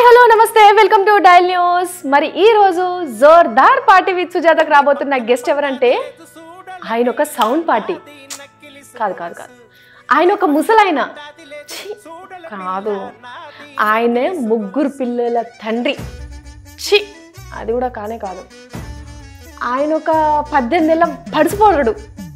Hello నమస్తే welcome to dial news మరి ఈ రోజు జోర్దార్ పార్టీ విత్ సుజాతకు రాబోతున్న గెస్ట్ ఎవరంటే ఆయన ఒక సౌండ్ పార్టీ కాదు కాదు కాదు ఆయన ఒక ముసలాయన ఛీ, కాదు ఆయనే ముగ్గురు పిల్లల తండ్రి ఛీ అది కూడా కానే కాదు ఆయన ఒక పద్దెనిమిది ఏళ్ళ పడిసిపోడు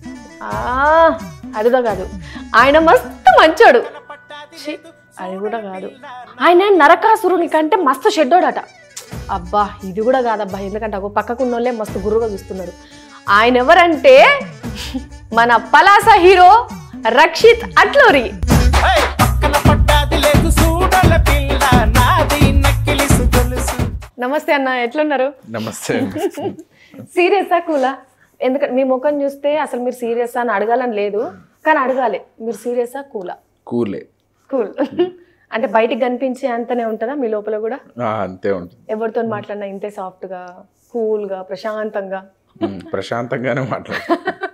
అది కూడా కాదు ఆయన మస్తు మంచోడు ఛీ, అది కూడా కాదు ఆయన నరకాసురుని కంటే మస్తు షెడ్డోడట అబ్బా ఇది కూడా కాదబ్బా ఎందుకంటే అగో పక్కకున్న వాళ్ళే మస్తు గురువుగా చూస్తున్నారు ఆయన ఎవరంటే మన పలాస హీరో రక్షిత్ అట్లూరి ఏయ్, పక్కన పడ్డాది లేదు చూడల పిల్ల నాది నక్కిలిసు గొలుసు నమస్తే అన్న ఎట్లున్నారు నమస్తే సీరియసా కూలా ఎందుకంటే మీ ముఖం చూస్తే అసలు మీరు సీరియస్ అని అడగాలని లేదు కానీ అడగాలి మీరు సీరియసా కూలా కూలే కూల్ అంటే బయటికి కనిపించే అంతనే ఉంటుందా మీ లోపల కూడా ఆ, అంతే ఉంటుంది ఎవరితో మాట్లాడినా ఇంతే సాఫ్ట్గా కూల్గా ప్రశాంతంగా ఉమ్, ప్రశాంతంగానే మాట్లాడు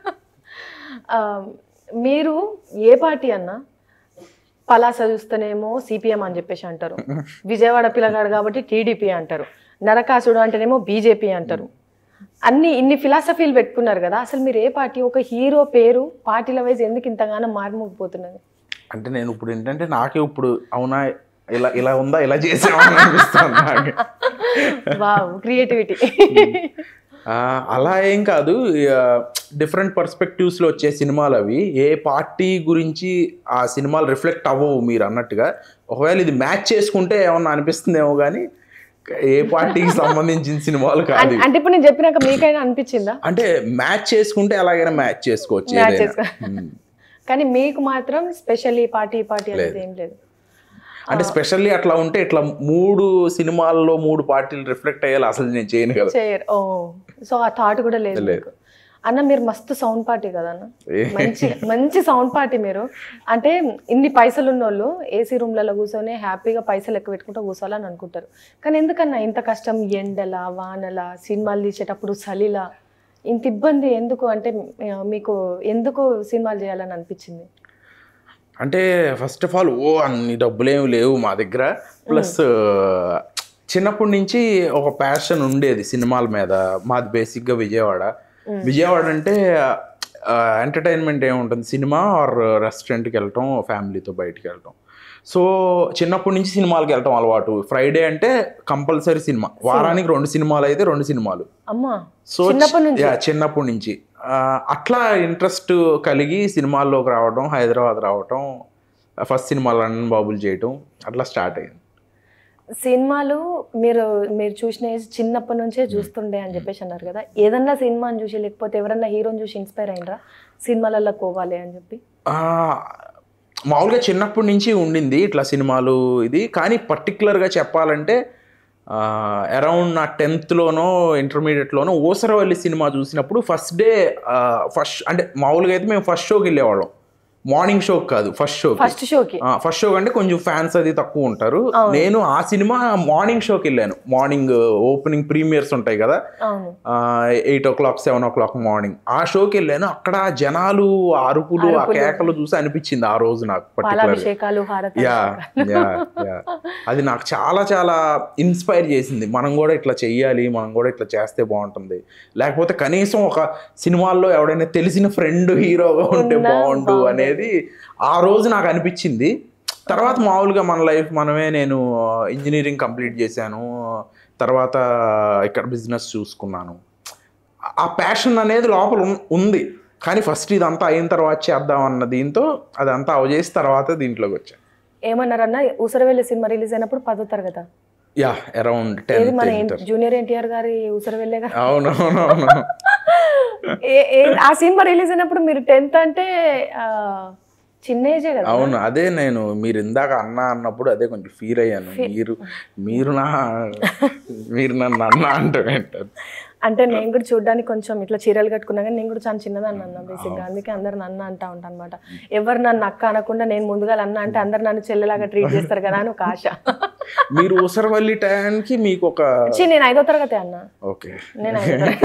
ఆ, మీరు ఏ పార్టీ అన్నా పలాస చూస్తేనేమో సిపిఎం అని చెప్పేసి అంటారు విజయవాడ పిల్లగాడు కాబట్టి టీడీపీ అంటారు నరకాసుడు అంటేనేమో బీజేపీ అంటారు అన్ని ఇన్ని ఫిలాసఫీలు పెట్టుకున్నారు కదా అసలు మీరు ఏ పార్టీ ఒక హీరో పేరు పార్టీల వైజ్ ఎందుకు ఇంతగానో మారిమోగిపోతున్నది అంటే నేను ఇప్పుడు ఏంటంటే నాకే ఇప్పుడు అవునా ఇలా ఇలా ఉందా ఇలా చేసామని అనిపిస్తుంది నాకు వావ్ క్రియేటివిటీ ఆ, అలా ఏం కాదు డిఫరెంట్ పర్స్పెక్టివ్స్లో వచ్చే సినిమాలు అవి ఏ పార్టీ గురించి ఆ సినిమాలు రిఫ్లెక్ట్ అవ్వవు మీరు అన్నట్టుగా ఒకవేళ ఇది మ్యాచ్ చేసుకుంటే ఏమన్నా అనిపిస్తుందేమో కానీ ఏ పార్టీకి సంబంధించిన సినిమాలు కాదు ఇవి. అంటే ఇప్పుడు నేను చెప్పినాక మీకైనా అనిపించిందా అంటే మ్యాచ్ చేసుకుంటే ఎలాగైనా మ్యాచ్ చేసుకోవచ్చు Match ఏదైనా చేసుకో- ఉమ్. కానీ మీకు మాత్రం స్పెషల్ ఈ పార్టీ ఈ పార్టీ అనేది ఏం లేదు అంటే స్పెషల్లీ అట్లా ఉంటే ఇట్లా మూడు సినిమాల్లో మూడు పార్టీలు రిఫ్లెక్ట్ అయ్యేలా అసలు నేను చేయను కదా చేయరు ఓ సో ఆ థాట్ కూడా లేదు లేదు. మీకు. అన్న మీరు మస్తు సౌండ్ పార్టీ కదా అన్న ఏ. మంచి మంచి సౌండ్ పార్టీ మీరు అంటే ఇన్ని పైసలు ఉన్న వాళ్ళు ఏసీ రూమ్లలో కూర్చొని హ్యాపీగా పైసలు ఎక్కువ పెట్టుకుంటూ కూర్చోవాలని అనుకుంటారు కానీ ఎందుకన్నా ఇంత కష్టం ఎండల వానల సినిమాలు తీసేటప్పుడు చలిలా ఇంత ఇబ్బంది ఎందుకు అంటే ఆ, మీకు ఎందుకు సినిమాలు చేయాలని అనిపించింది అంటే ఫస్ట్ ఆఫ్ ఆల్ ఓ అన్ని డబ్బులు ఏమి లేవు మా దగ్గర ప్లస్ చిన్నప్పటి నుంచి ఒక ప్యాషన్ ఉండేది సినిమాల మీద మాది బేసిక్గా విజయవాడ విజయవాడ అంటే ఎంటర్టైన్మెంట్ ఏముంటుంది సినిమా ఆర్ రెస్టారెంట్కి వెళ్ళటం ఫ్యామిలీతో బయటికి వెళ్ళటం సో చిన్నప్పటి నుంచి సినిమాలకు వెళ్ళటం అలవాటు ఫ్రైడే అంటే కంపల్సరీ సినిమా వారానికి రెండు సినిమాలు అయితే రెండు సినిమాలు అమ్మా సో చిన్నప్పటి నుంచి యా, చిన్నప్పటి నుంచి ఆ, అట్లా ఇంట్రెస్ట్ కలిగి సినిమాల్లోకి రావడం హైదరాబాద్ రావటం ఫస్ట్ సినిమా లండన్ బాబులు చేయటం అట్లా స్టార్ట్ అయింది సినిమాలు మీరు మీరు చూసిన ఏజ్ చిన్నప్పటి నుంచే చూస్తుండే అని చెప్పేసి అన్నారు కదా ఏదన్నా సినిమాని చూసి లేకపోతే ఎవరన్నా హీరోని చూసి ఇన్స్పైర్ అయినరా సినిమాలలో పోవాలి అని చెప్పి ఆ, మామూలుగా చిన్నప్పటి నుంచి ఉండింది ఇట్లా సినిమాలు ఇది కానీ పర్టికులర్గా చెప్పాలంటే అరౌండ్ నా టెన్త్లోనో ఇంటర్మీడియట్లోనో ఓసరవల్లి సినిమా చూసినప్పుడు ఫస్ట్ డే ఫస్ట్ అంటే మామూలుగా అయితే మేము ఫస్ట్ షోకి వెళ్ళేవాళ్ళం మార్నింగ్ షోకి కాదు ఫస్ట్ షోకి ఫస్ట్ షోకి ఫస్ట్ షో కంటే కొంచెం ఫ్యాన్స్ అది తక్కువ ఉంటారు నేను ఆ సినిమా మార్నింగ్ షోకి వెళ్ళాను మార్నింగ్ ఓపెనింగ్ ప్రీమియర్స్ ఉంటాయి కదా అవును eight o'clock seven o'clock morning ఆ షోకి వెళ్ళాను అక్కడ జనాలు ఆ అరుపులు ఆ కేకలు చూసి అనిపించింది ఆ రోజు నాకు పర్టికులర్ పాలాభిషేకాలు హారతి యా యా యా అది నాకు చాలా చాలా ఇన్స్పైర్ చేసింది మనం కూడా ఇట్లా చెయ్యాలి మనం కూడా ఇట్లా చేస్తే బాగుంటుంది లేకపోతే కనీసం ఒక సినిమాల్లో ఎవడైనా తెలిసిన ఫ్రెండ్ హీరోగా ఉంటే ఉన్నా బాగుండు అనేది ఆ రోజు నాకు అనిపించింది తర్వాత మామూలుగా మన లైఫ్ మనమే నేను ఇంజనీరింగ్ కంప్లీట్ చేశాను తర్వాత ఇక్కడ బిజినెస్ చూసుకున్నాను ఆ ప్యాషన్ అనేది లోపల ఉన్- ఉంది కానీ ఫస్ట్ ఇదంతా అయిన తర్వాత చేద్దాం అన్న దీంతో అదంతా అవజేసి తర్వాత దీంట్లోకి వచ్చాను ఏమన్నారన్న ఉసరవెల్లి సినిమా రిలీజ్ అయినప్పుడు పదో తరగత యా అరౌండ్ ఏది మన టెన్త్ జూనియర్ ఎన్టీఆర్ గారి ఉసరవెల్లేగా అవునవునవును ఏ ఏ- ఆ సినిమా రిలీజ్ అయినప్పుడు మీరు టెన్త్ అంటే ఆ, చిన్న ఏజే కదా అవును అదే నేను మీరు ఇందాక అన్న అన్నప్పుడు అదే కొంచెం ఫీల్ అయ్యాను మీరు మీరు నా మీరు నన్ను అన్న అంటే ఏంటారు అంటే నేను కూడా చూడడానికి కొంచెం ఇట్లా చీరలు కట్టుకున్నా కానీ నేను కూడా చాలా చిన్నదాన్ని అన్న బేసిక్గా అందుకే అందరు నన్ను అంటా ఉంటాను అనమాట ఎవరు నన్ను అక్క అనకుండా నేను ముందుగా అన్న అంటే అందరు నన్ను చెల్లెలాగా ట్రీట్ చేస్తారు కదా అని ఒక ఆశ మీరు ఊసరవల్లి టైంకి మీకు ఒక ఛీ, నేను ఐదో తరగతి అన్న ఓకే నేను ఐదో తరగతి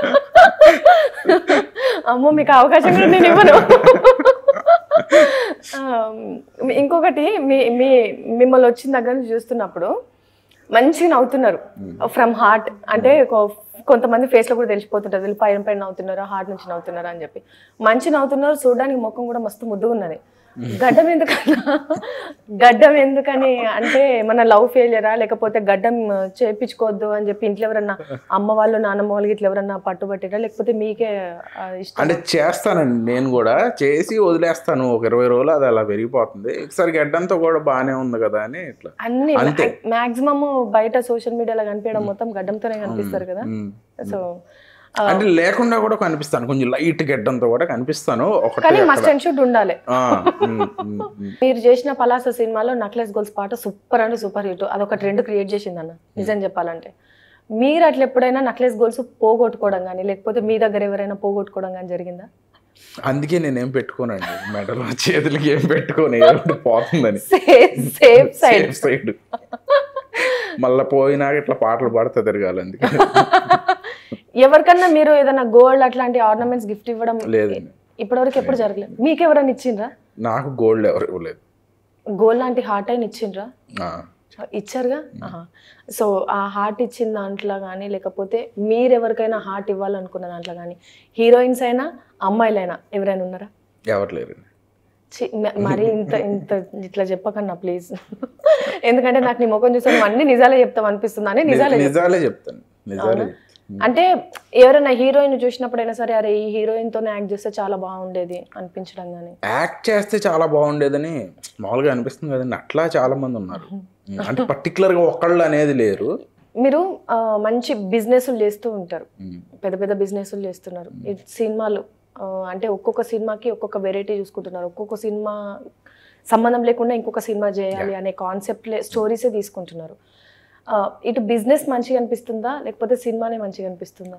అమ్మో మీకు అవకాశం కూడా నేను ఇవ్వను ఆ, ఇంకొకటి మీ మీ మిమ్మల్ని వచ్చిన దగ్గర నుంచి చూస్తున్నప్పుడు మంచిగా నవ్వుతున్నారు ఫ్రమ్ హార్ట్ అంటే కొ- కొంతమంది ఫేస్ లో కూడా తెలిసిపోతుంటారు వీళ్ళు పైన పైన నవ్వుతున్నారా హార్ట్ నుంచి నవ్వుతున్నారా అని చెప్పి మంచి నవ్వుతున్నారు చూడడానికి ముఖం కూడా మస్తు ముద్దుగా ఉన్నది గడ్డం ఎందుకన్నా గడ్డం ఎందుకని అంటే మన లవ్ ఫెయిలియరా లేకపోతే గడ్డం చేపించుకోవద్దు అని చెప్పి ఇంట్లో ఎవరన్నా అమ్మ వాళ్ళు నాన్నమ్మ వాళ్ళకి ఇట్లా ఎవరన్నా పట్టుబట్టిరా లేకపోతే మీకే ఆ, ఇష్టం అంటే చేస్తానండి నేను కూడా చేసి వదిలేస్తాను ఒక ఇరవై రోజులు అది అలా పెరిగిపోతుంది ఒకసారి గడ్డంతో కూడా బాగానే ఉంది కదా అని ఇట్లా అన్ని అంతే. మాక్సిమం బయట సోషల్ మీడియాలో కనిపించడం మొత్తం గడ్డంతోనే కనిపిస్తారు కదా ఉమ్. సో అంటే లేకుండా కూడా కనిపిస్తాను కొంచెం లైట్ గడ్డంతో కూడా కనిపిస్తాను ఒకటి కానీ మస్ట్ అండ్ షుడ్ ఉండాలి ఆ, ఉమ్, ఉమ్, ఉమ్. మీరు చేసిన పలాస సినిమాలో నక్లెస్ గోల్స్ పాట సూపర్ అంటే సూపర్ హిట్ అదొక ట్రెండ్ క్రియేట్ చేసింది అన్న నిజం చెప్పాలంటే మీరు అట్లా ఎప్పుడైనా నక్లెస్ గోల్స్ పోగొట్టుకోవడం కానీ లేకపోతే మీ దగ్గర ఎవరైనా పోగొట్టుకోవడం కానీ జరిగిందా అందుకే నేనేం పెట్టుకోనండి మెడలో చేతులకి ఏం పెట్టుకోను ఏదో ఒకటి పోతుందని safe safe side safe side మళ్ళా పోయినాక ఇట్లా పాటలు పాడుతా తిరగాలి అందుకే ఎవరికన్నా మీరు ఏదైనా గోల్డ్ అట్లాంటి ఆర్నమెంట్స్ గిఫ్ట్ ఇవ్వడం లేదండి ఇప్పటివరకు ఎప్పుడు జరగలేదు మీకు ఎవరైనా ఇచ్చిండ్రా నాకు గోల్డ్ ఎవరు ఇవ్వలేదు గోల్డ్ లాంటి హార్ట్ అయిన ఇచ్చిండ్రా ఆ, ఇచ్చారుగా ఆహా. సో ఆ హార్ట్ ఇచ్చిన దాంట్లో కానీ లేకపోతే మీరు ఎవరికైనా హార్ట్ ఇవ్వాలనుకున్న దాంట్లో కానీ హీరోయిన్స్ అయినా అమ్మాయిలైనా ఎవరైనా ఉన్నారా ఎవరు లేరండి చి- మ- మరి ఇంత ఇంత ఇట్లా చెప్పకన్నా ప్లీజ్ ఎందుకంటే నాకు నీ ముఖం చూస్తే నువ్వు అన్ని నిజాలే చెప్తావు అనిపిస్తుంది అని నిజాలే చెప్తావు. నిజాలే చెప్తాను నిజాలే చెప్తాను. అంటే ఎవరైనా హీరోయిన్ చూసినప్పుడైనా సరే అరే ఈ హీరోయిన్ తోనే యాక్ట్ చేస్తే చాలా బాగుండేది అనిపించడం కానీ యాక్ట్ చేస్తే చాలా బాగుండేదని మామూలుగా అనిపిస్తుంది కదండి అట్లా చాలా మంది ఉన్నారు అంటే particular గా ఒకళ్ళు అనేది లేరు మీరు ఆ, మంచి బిజినెస్లు చేస్తూ ఉంటారు ఉమ్. పెద్ద పెద్ద బిజినెస్లు చేస్తున్నారు ఈ సినిమాలు ఆ, అంటే ఒక్కొక్క సినిమాకి ఒక్కొక్క వెరైటీ చూసుకుంటున్నారు ఒక్కొక్క సినిమా సంబంధం లేకుండా ఇంకొక సినిమా చేయాలి అనే కాన్సెప్ట్ స్టోరీసే తీసుకుంటున్నారు ఆ, ఇటు బిజినెస్ మంచిగా అనిపిస్తుందా లేకపోతే సినిమానే మంచిగా అనిపిస్తుందా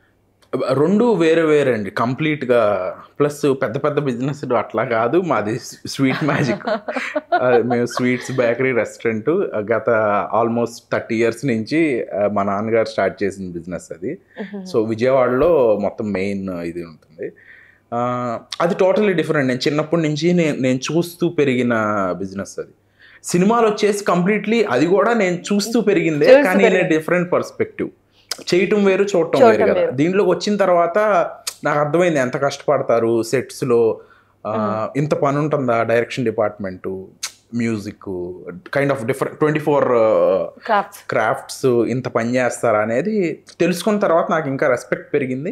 రెండు వేరే వేరే అండి కంప్లీట్గా ప్లస్ పెద్ద పెద్ద బిజినెస్ అట్లా కాదు మాది స్వీట్ మ్యాజిక్ మేము స్వీట్స్ బేకరీ రెస్టారెంట్ గత ఆల్మోస్ట్ థర్టీ ఇయర్స్ నుంచి ఆ, మా నాన్నగారు స్టార్ట్ చేసిన బిజినెస్ అది సో విజయవాడలో మొత్తం మెయిన్ ఇది ఉంటుంది ఆ, అది టోటలీ డిఫరెంట్ నేను చిన్నప్పటి నుంచి నేను నేను చూస్తూ పెరిగిన బిజినెస్ అది సినిమాలు వచ్చేసి కంప్లీట్లీ అది కూడా నేను చూస్తూ పెరిగిందే చూస్తూ కానీ డిఫరెంట్ పర్స్పెక్టివ్ చేయటం వేరు చూడటం వేరు చూడటం కదా వేరు. దీంట్లోకి వచ్చిన తర్వాత నాకు అర్థమైంది ఎంత కష్టపడతారు సెట్స్ లో ఆ, ఇంత పని ఉంటుందా direction department music kind of different twenty four crafts crafts ఇంత పని చేస్తారా అనేది తెలుసుకున్న తర్వాత నాకు ఇంకా రెస్పెక్ట్ పెరిగింది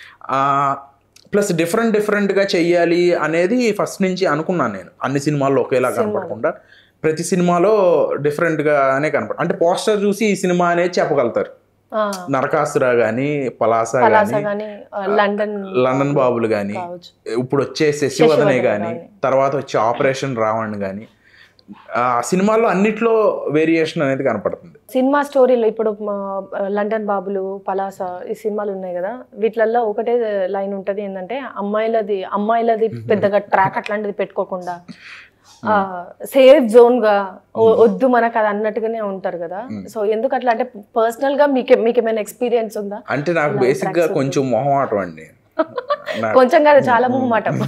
ప్లస్ డిఫరెంట్ డిఫరెంట్గా చెయ్యాలి అనేది ఫస్ట్ నుంచి అనుకున్నాను నేను అన్ని సినిమాల్లో ఒకేలా కనపడకుండా ప్రతి సినిమాలో డిఫరెంట్గానే కనపడ అంటే పోస్టర్ చూసి ఈ సినిమా అనేది చెప్పగలుగుతారు నరకాసుర కానీ పలాస పలాస కానీ కానీ లండన్ లండన్ బాబులు కానీ కావచ్చు ఇప్పుడు వచ్చే శశివదనే శశివదనే కానీ గాని. తర్వాత వచ్చే ఆపరేషన్ రావణ్ కానీ ఆ సినిమాల్లో అన్నిట్లో వేరియేషన్ అనేది కనపడుతుంది సినిమా స్టోరీలో ఇప్పుడు మా, లండన్ బాబులు పలాస ఈ సినిమాలు ఉన్నాయి కదా వీటిలలో ఒకటే లైన్ ఉంటది ఏంటంటే అమ్మాయిలది అమ్మాయిలది పెద్దగా ట్రాక్ అట్లాంటిది పెట్టుకోకుండా సేఫ్ జోన్ గా "ఓ- వద్దు మనకు అది అన్నట్టుగానే ఉంటారు కదా సో ఎందుకు అట్లా అంటే పర్సనల్ గా మీకు మీకు ఏమైనా ఎక్స్పీరియన్స్ ఉందా అంటే నాకు బేసిక్ గా కొంచెం మొహమాటం అండి నా- కొంచెం కాదు చాలా మొహమాటం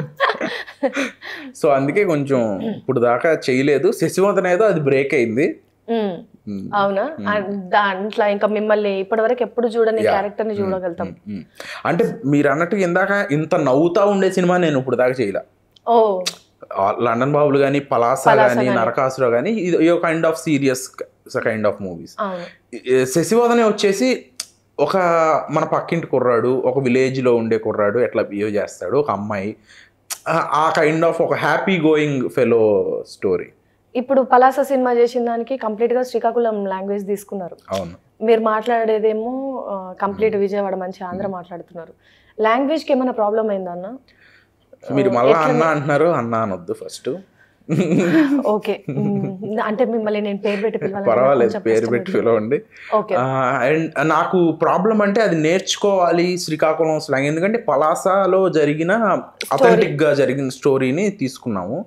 సో అందుకే కొంచెం ఇప్పుడు దాకా చేయలేదు శశివంతన్ ఏదో అది బ్రేక్ అయింది ఉమ్, ఉమ్. అవునా ఆ- దాంట్లో ఇంకా మిమ్మల్ని ఇప్పటివరకు ఎప్పుడు చూడని క్యారెక్టర్ ని చూడగలుగుతాం ఉమ్. అంటే మీరు అన్నట్టు ఇందాక ఇంత నవ్వుతా ఉండే సినిమా నేను ఇప్పుడు దాకా చేయలే ఓ ఆ లండన్ బాబులు కానీ పలాస పలాస కానీ గాని. నరకాసుర కానీ ఇది kind of serious kind of movies అవును శశివదనే వచ్చేసి ఒక మన పక్కింటి కుర్రాడు ఒక village లో ఉండే కుర్రాడు ఎట్లా బిహేవ్ చేస్తాడు ఒక అమ్మాయి ఆ- ఆ కైండ్ ఆఫ్ ఒక హ్యాపీ గోయింగ్ ఫెలో స్టోరీ ఇప్పుడు పలాస సినిమా చేసిన దానికి కంప్లీట్ గా శ్రీకాకుళం లాంగ్వేజ్ తీసుకున్నారు అవును మీరు మాట్లాడేదేమో కంప్లీట్ విజయవాడ మంచి ఆంధ్ర మాట్లాడుతున్నారు లాంగ్వేజ్ కి ఏమైనా ప్రాబ్లం అయిందా అన్న మీరు మళ్ళా అన్న అంటున్నారు అన్న అనొద్దు ఫస్ట్ ఓకే అంటే మిమ్మల్ని నేను పేరు పెట్టి పిలవాలంటే నాకు పర్వాలేదు కొంచెం పేరు కష్టం పెట్టి పిలవండి ఓకే అండ్ నాకు ప్రాబ్లం అంటే అది నేర్చుకోవాలి శ్రీకాకుళం స్లాంగ్ ఎందుకంటే పలాసలో జరిగిన అథెంటిక్ గా జరిగిన స్టోరీని తీసుకున్నాము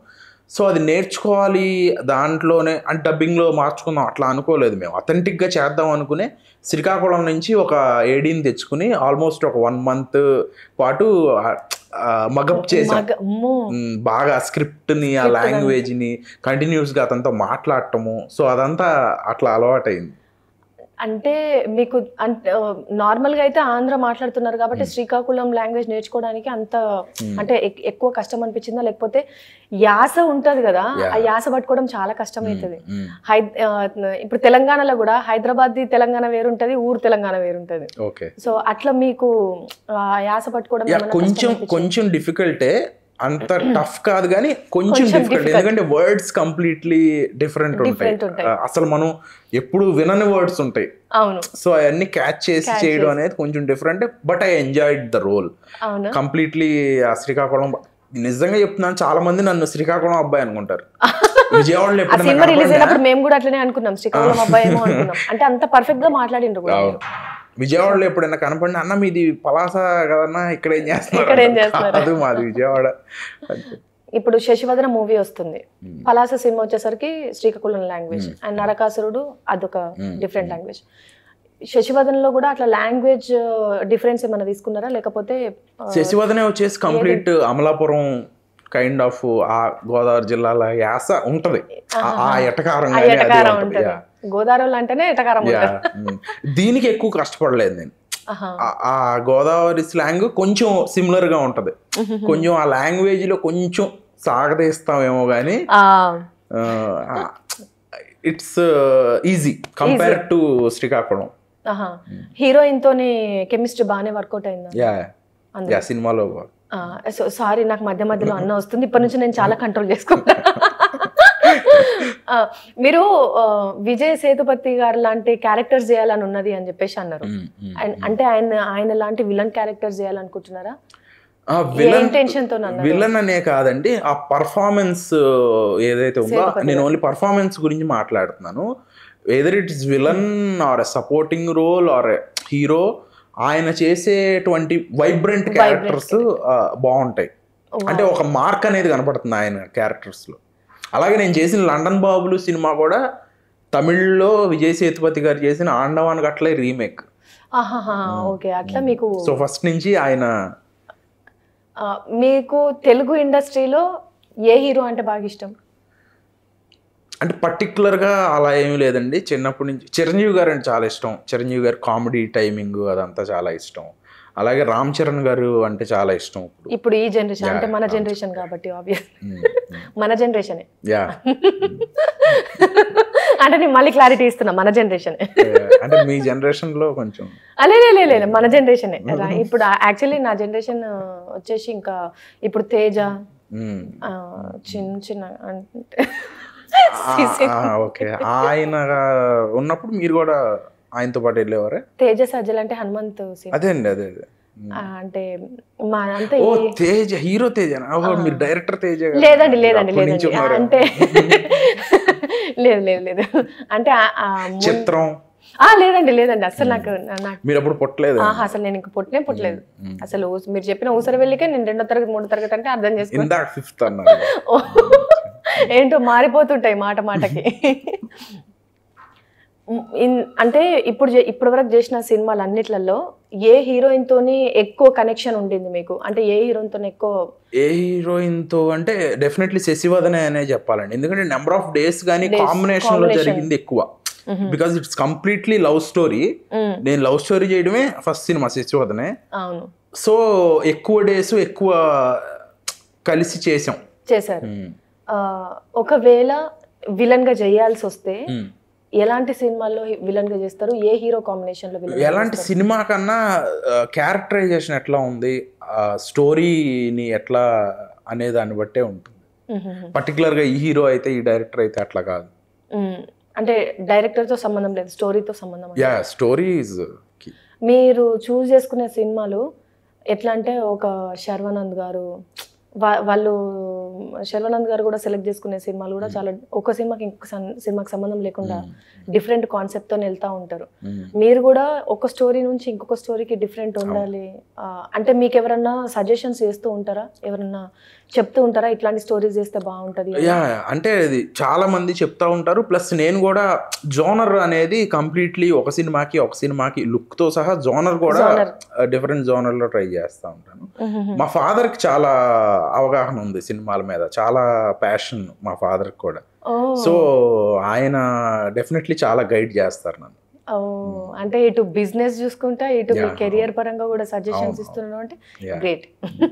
సో అది నేర్చుకోవాలి దాంట్లోనే అంటే డబ్బింగ్లో మార్చుకుందాం అట్లా అనుకోలేదు మేము అథెంటిక్గా చేద్దాం అనుకునే శ్రీకాకుళం నుంచి ఒక ఏడీని తెచ్చుకుని ఆల్మోస్ట్ ఒక వన్ మంత్ పాటు మగప్ చేసాం మగ- అమ్మో మ్, బాగా స్క్రిప్ట్ని ఆ లాంగ్వేజ్ని కంటిన్యూస్గా అతనితో మాట్లాడటము సో అదంతా అట్లా అలవాటైంది అంటే మీకు అంటే నార్మల్ గా అయితే ఆంధ్ర మాట్లాడుతున్నారు కాబట్టి శ్రీకాకుళం లాంగ్వేజ్ నేర్చుకోవడానికి అంత అంటే ఎక్- ఎక్కువ కష్టం అనిపించిందా లేకపోతే యాస ఉంటది కదా ఆ యాస పట్టుకోవడం చాలా కష్టం అవుతుంది మ్, హై ఆ, ఇప్పుడు తెలంగాణలో కూడా హైదరాబాద్ తెలంగాణ వేరుంటది ఊరు తెలంగాణ వేరుంటది ఓకే సో అట్లా మీకు ఆ యాస పట్టుకోవడం యా ఏమైనా కొంచెం కష్టం కొంచెం డిఫికల్టే అంత టఫ్ కాదు కానీ కొంచెం కొంచెం డిఫికల్ట్ difficult. ఎందుకంటే వర్డ్స్ కంప్లీట్లీ డిఫరెంట్ ఉంటాయి Different ఉంటాయి. ఆ, అసలు మనం ఎప్పుడు వినని వర్డ్స్ ఉంటాయి అవును సో అవన్నీ క్యాచ్ చేసి Catch చేయడం చేసి. అనేది కొంచెం different but I enjoyed the role అవునా కంప్లీట్లీ ఆ శ్రీకాకుళం నిజంగా చెప్తున్నాను చాలా మంది నన్ను శ్రీకాకుళం అబ్బాయి అనుకుంటారు విజయవాడలో ఆ ఎప్పుడైనా సినిమా రిలీజ్ కనపడినా- అయినప్పుడు మేము కూడా అట్లనే అనుకున్నాం శ్రీకాకుళం అబ్బాయి ఏమో అనుకున్నాం అంటే అంత పర్ఫెక్ట్ గా మాట్లాడిండ్రు కూడా అవును. విజయవాడలో ఎప్పుడైనా కనపడిన అన్న మీది పలాస కదన్నా ఇక్కడ ఏం చేస్తున్నారు ఇక్కడ ఏం చేస్తున్నారు? అది మాది విజయవాడ ఇప్పుడు శశివదన మూవీ వస్తుంది పలాస సినిమా వచ్చేసరికి శ్రీకాకుళం లాంగ్వేజ్ అండ్ నరకాసురుడు అదొక డిఫరెంట్ లాంగ్వేజ్ శశివదనలో కూడా అట్లా లాంగ్వేజ్ డిఫరెన్స్ ఏమైనా తీసుకున్నారా లేకపోతే ఆ, శశివదనే వచ్చేసి కంప్లీట్ అమలాపురం కైండ్ ఆఫ్ ఆ గోదావరి జిల్లాల యాస ఉంటది ఆ- ఆ ఎటకారం ఆ గానీ అది ఎటకారం ఉంటది. ఉంటది Yeah. గోదావరిలో అంటేనే ఎటకారం Yeah. ఉంటుంది Mm. దీనికి ఎక్కువ కష్టపడలేదు నేను ఆహా. ఆ- ఆ గోదావరి స్లాంగ్ కొంచెం సిమిలర్ గా ఉంటది కొంచెం ఆ లాంగ్వేజ్ లో కొంచెం సాగదీస్తామేమో కానీ ఆ, it's easy compare to Srikakulam ఆహా హీరోయిన్ తోని కెమిస్ట్రీ బాగానే వర్కౌట్ అయిందా యా అందులో. యా సినిమాలో సో సారీ నాకు మధ్య మధ్యలో అన్న వస్తుంది ఇప్పటి నుంచి నేను చాలా కంట్రోల్ చేసుకుంటా ఆ, మీరు ఆ, విజయ్ సేతుపతి గారు లాంటి క్యారెక్టర్స్ చేయాలని ఉన్నది అని చెప్పేసి అన్నారు అండ్ అంటే ఆయన ఆయన లాంటి విలన్ క్యారెక్టర్స్ చేయాలనుకుంటున్నారా ఏ విలన్ ఇంటెన్షన్ తో అన్నారు విలన్ అనే కాదండి ఆ పర్ఫార్మెన్స్ ఏదైతే ఉందో సేతుపతి నేను ఓన్లీ పర్ఫార్మెన్స్ గురించి మాట్లాడుతున్నాను either it is villain or supporting role or hero ఆయన చేసేటువంటి వైబ్రెంట్ క్యారెక్టర్స్ బాగుంటాయి అంటే ఒక మార్క్ అనేది కనపడుతుంది ఆయన క్యారెక్టర్స్ లో అలాగే నేను చేసిన లండన్ బాబులు సినిమా కూడా తమిళ్లో విజయ్ సేతుపతి గారు చేసిన ఆండవాన్ గట్లే రీమేక్ ఆహాహా ఓకే అట్లా మీకు సో ఫస్ట్ నుంచి ఆయన ఆ, మీకు తెలుగు ఇండస్ట్రీలో ఏ హీరో అంటే బాగా ఇష్టం అంటే పర్టికులర్గా అలా ఏమీ లేదండి చిన్నప్పటి నుంచి చిరంజీవి గారు అంటే చాలా ఇష్టం చిరంజీవి గారి కామెడీ టైమింగ్ అదంతా చాలా ఇష్టం అలాగే రామ్ చరణ్ గారు అంటే చాలా ఇష్టం ఇప్పుడు ఇప్పుడు ఈ జనరేషన్ Yeah, అంటే మన yeah. జనరేషన్ కాబట్టి ఆబ్వియస్ మ్మ్. మన జనరేషనే యా అంటే నేను మళ్ళీ క్లారిటీ ఇస్తున్నా మన జనరేషన్ అంటే మీ జనరేషన్ లో కొంచెం అలే లే లేదు మన జనరేషనే ఇప్పుడు యాక్చువల్లీ నా జనరేషన్ వచ్చేసి ఇంకా ఇప్పుడు తేజ మ్మ్. ఆ, చిన్న చిన్న అంటే ఓకే ఆయన ఉన్నప్పుడు మీరు కూడా ఆయనతో పాటు వెళ్ళేవారే తేజ సజ్జల్ అంటే హనుమంత్ సినిమా అదే అండి అదే అదే ఆ, అంటే మా అంటే ఓ ఈ- తేజ హీరో తేజ ఓహో మీరు డైరెక్టర్ తేజ గారు. లేదండి లేదండి అప్పటి నుంచి లేదండి ఉన్నారా? అంటే లేదు లేదు లేదు అంటే ఆ- ఆ ముం- చిత్రం ఆ, లేదండి లేదండి అసలు నాకు నా- నాకు మీరు అప్పుడు పుట్టలేదు ఆహా, అసలు నేను ఇంక పుట్టనే పుట్టలేదు అసలు ఊస- మీరు చెప్పిన ఊసర వెళ్ళికే నేను రెండో తరగతి మూడో తరగతి అంటే అర్థం చేసుకో ఇందాక ఫిఫ్త్ అన్నారు ఓ, ఏంటో మారిపోతుంటాయి మాట మాటకి ఇన్- అంటే ఇప్పుడు చే- ఇప్పటి వరకు చేసిన సినిమాలు అన్నిట్లలో ఏ హీరోయిన్ తోని ఎక్కువ కనెక్షన్ ఉండింది మీకు అంటే ఏ హీరోయిన్ తోని ఎక్కువ ఏ హీరోయిన్ తో అంటే డెఫినెట్లీ శశివదనే అనే చెప్పాలండి ఎందుకంటే నెంబర్ ఆఫ్ డేస్ కానీ Days, కాంబినేషన్ లో combination. జరిగింది ఎక్కువ because it's completely love story hmm. నేను లవ్ స్టోరీ చేయడమే ఫస్ట్ సినిమా శశివదనే అవును సో ఎక్కువ డేస్ ఎక్కువ కలిసి చేసాం చేశారు ఆ, ఒకవేళ విలన్ గా చేయాల్సి వస్తే మ్మ్. ఎలాంటి సినిమాల్లో విలన్ గా చేస్తారు ఏ హీరో కాంబినేషన్ లో విలన్ ఎలాంటి సినిమా కన్నా క్యారెక్టరైజేషన్ ఎట్లా ఉంది స్టోరీని ఎట్లా అనే దాన్ని బట్టే ఉంటుంది పర్టికులర్ గా ఈ హీరో అయితే ఈ డైరెక్టర్ అయితే అట్లా కాదు అంటే డైరెక్టర్ తో సంబంధం లేదు స్టోరీతో సంబంధం ఉంది. యా స్టోరీ ఈజ్ మీరు చూస్ చేసుకునే సినిమాలు ఎట్లా అంటే ఒక శర్వానంద్ గారు వా- వాళ్ళు శర్వానంద్ గారు కూడా సెలెక్ట్ చేసుకునే సినిమాలు కూడా చాలా ఒక సినిమాకి ఇంకొక సం- సినిమాకి సంబంధం లేకుండా డిఫరెంట్ కాన్సెప్ట్ తో వెళ్తా ఉంటారు మీరు కూడా ఒక స్టోరీ నుంచి ఇంకొక స్టోరీకి డిఫరెంట్ ఉండాలి ఆ, అంటే మీకు ఎవరన్నా సజెషన్స్ చేస్తూ ఉంటారా ఎవరన్నా చెప్తూ ఉంటారా ఇట్లాంటి స్టోరీస్ చేస్తే బాగుంటది అని? యా అంటే ఇది చాలా మంది చెప్తా ఉంటారు ప్లస్ నేను కూడా జోనర్ అనేది కంప్లీట్లీ ఒక సినిమాకి ఒక సినిమాకి లుక్ తో సహా జోనర్ కూడా Genre. డిఫరెంట్ జోనర్ లో ట్రై చేస్తా ఉంటాను మా ఫాదర్ కి చాలా అవగాహన ఉంది సినిమాల మీద చాలా ప్యాషన్ మా ఫాదర్ కి కూడా ఓ, సో ఆయన డెఫినెట్లీ చాలా గైడ్ చేస్తారు నన్ను ఓ, అంటే ఇటు బిజినెస్ చూసుకుంటా ఇటు మీ Yeah. కెరియర్ పరంగా కూడా సజెషన్స్ అవును. ఇస్తున్నాను అంటే Yeah. గ్రేట్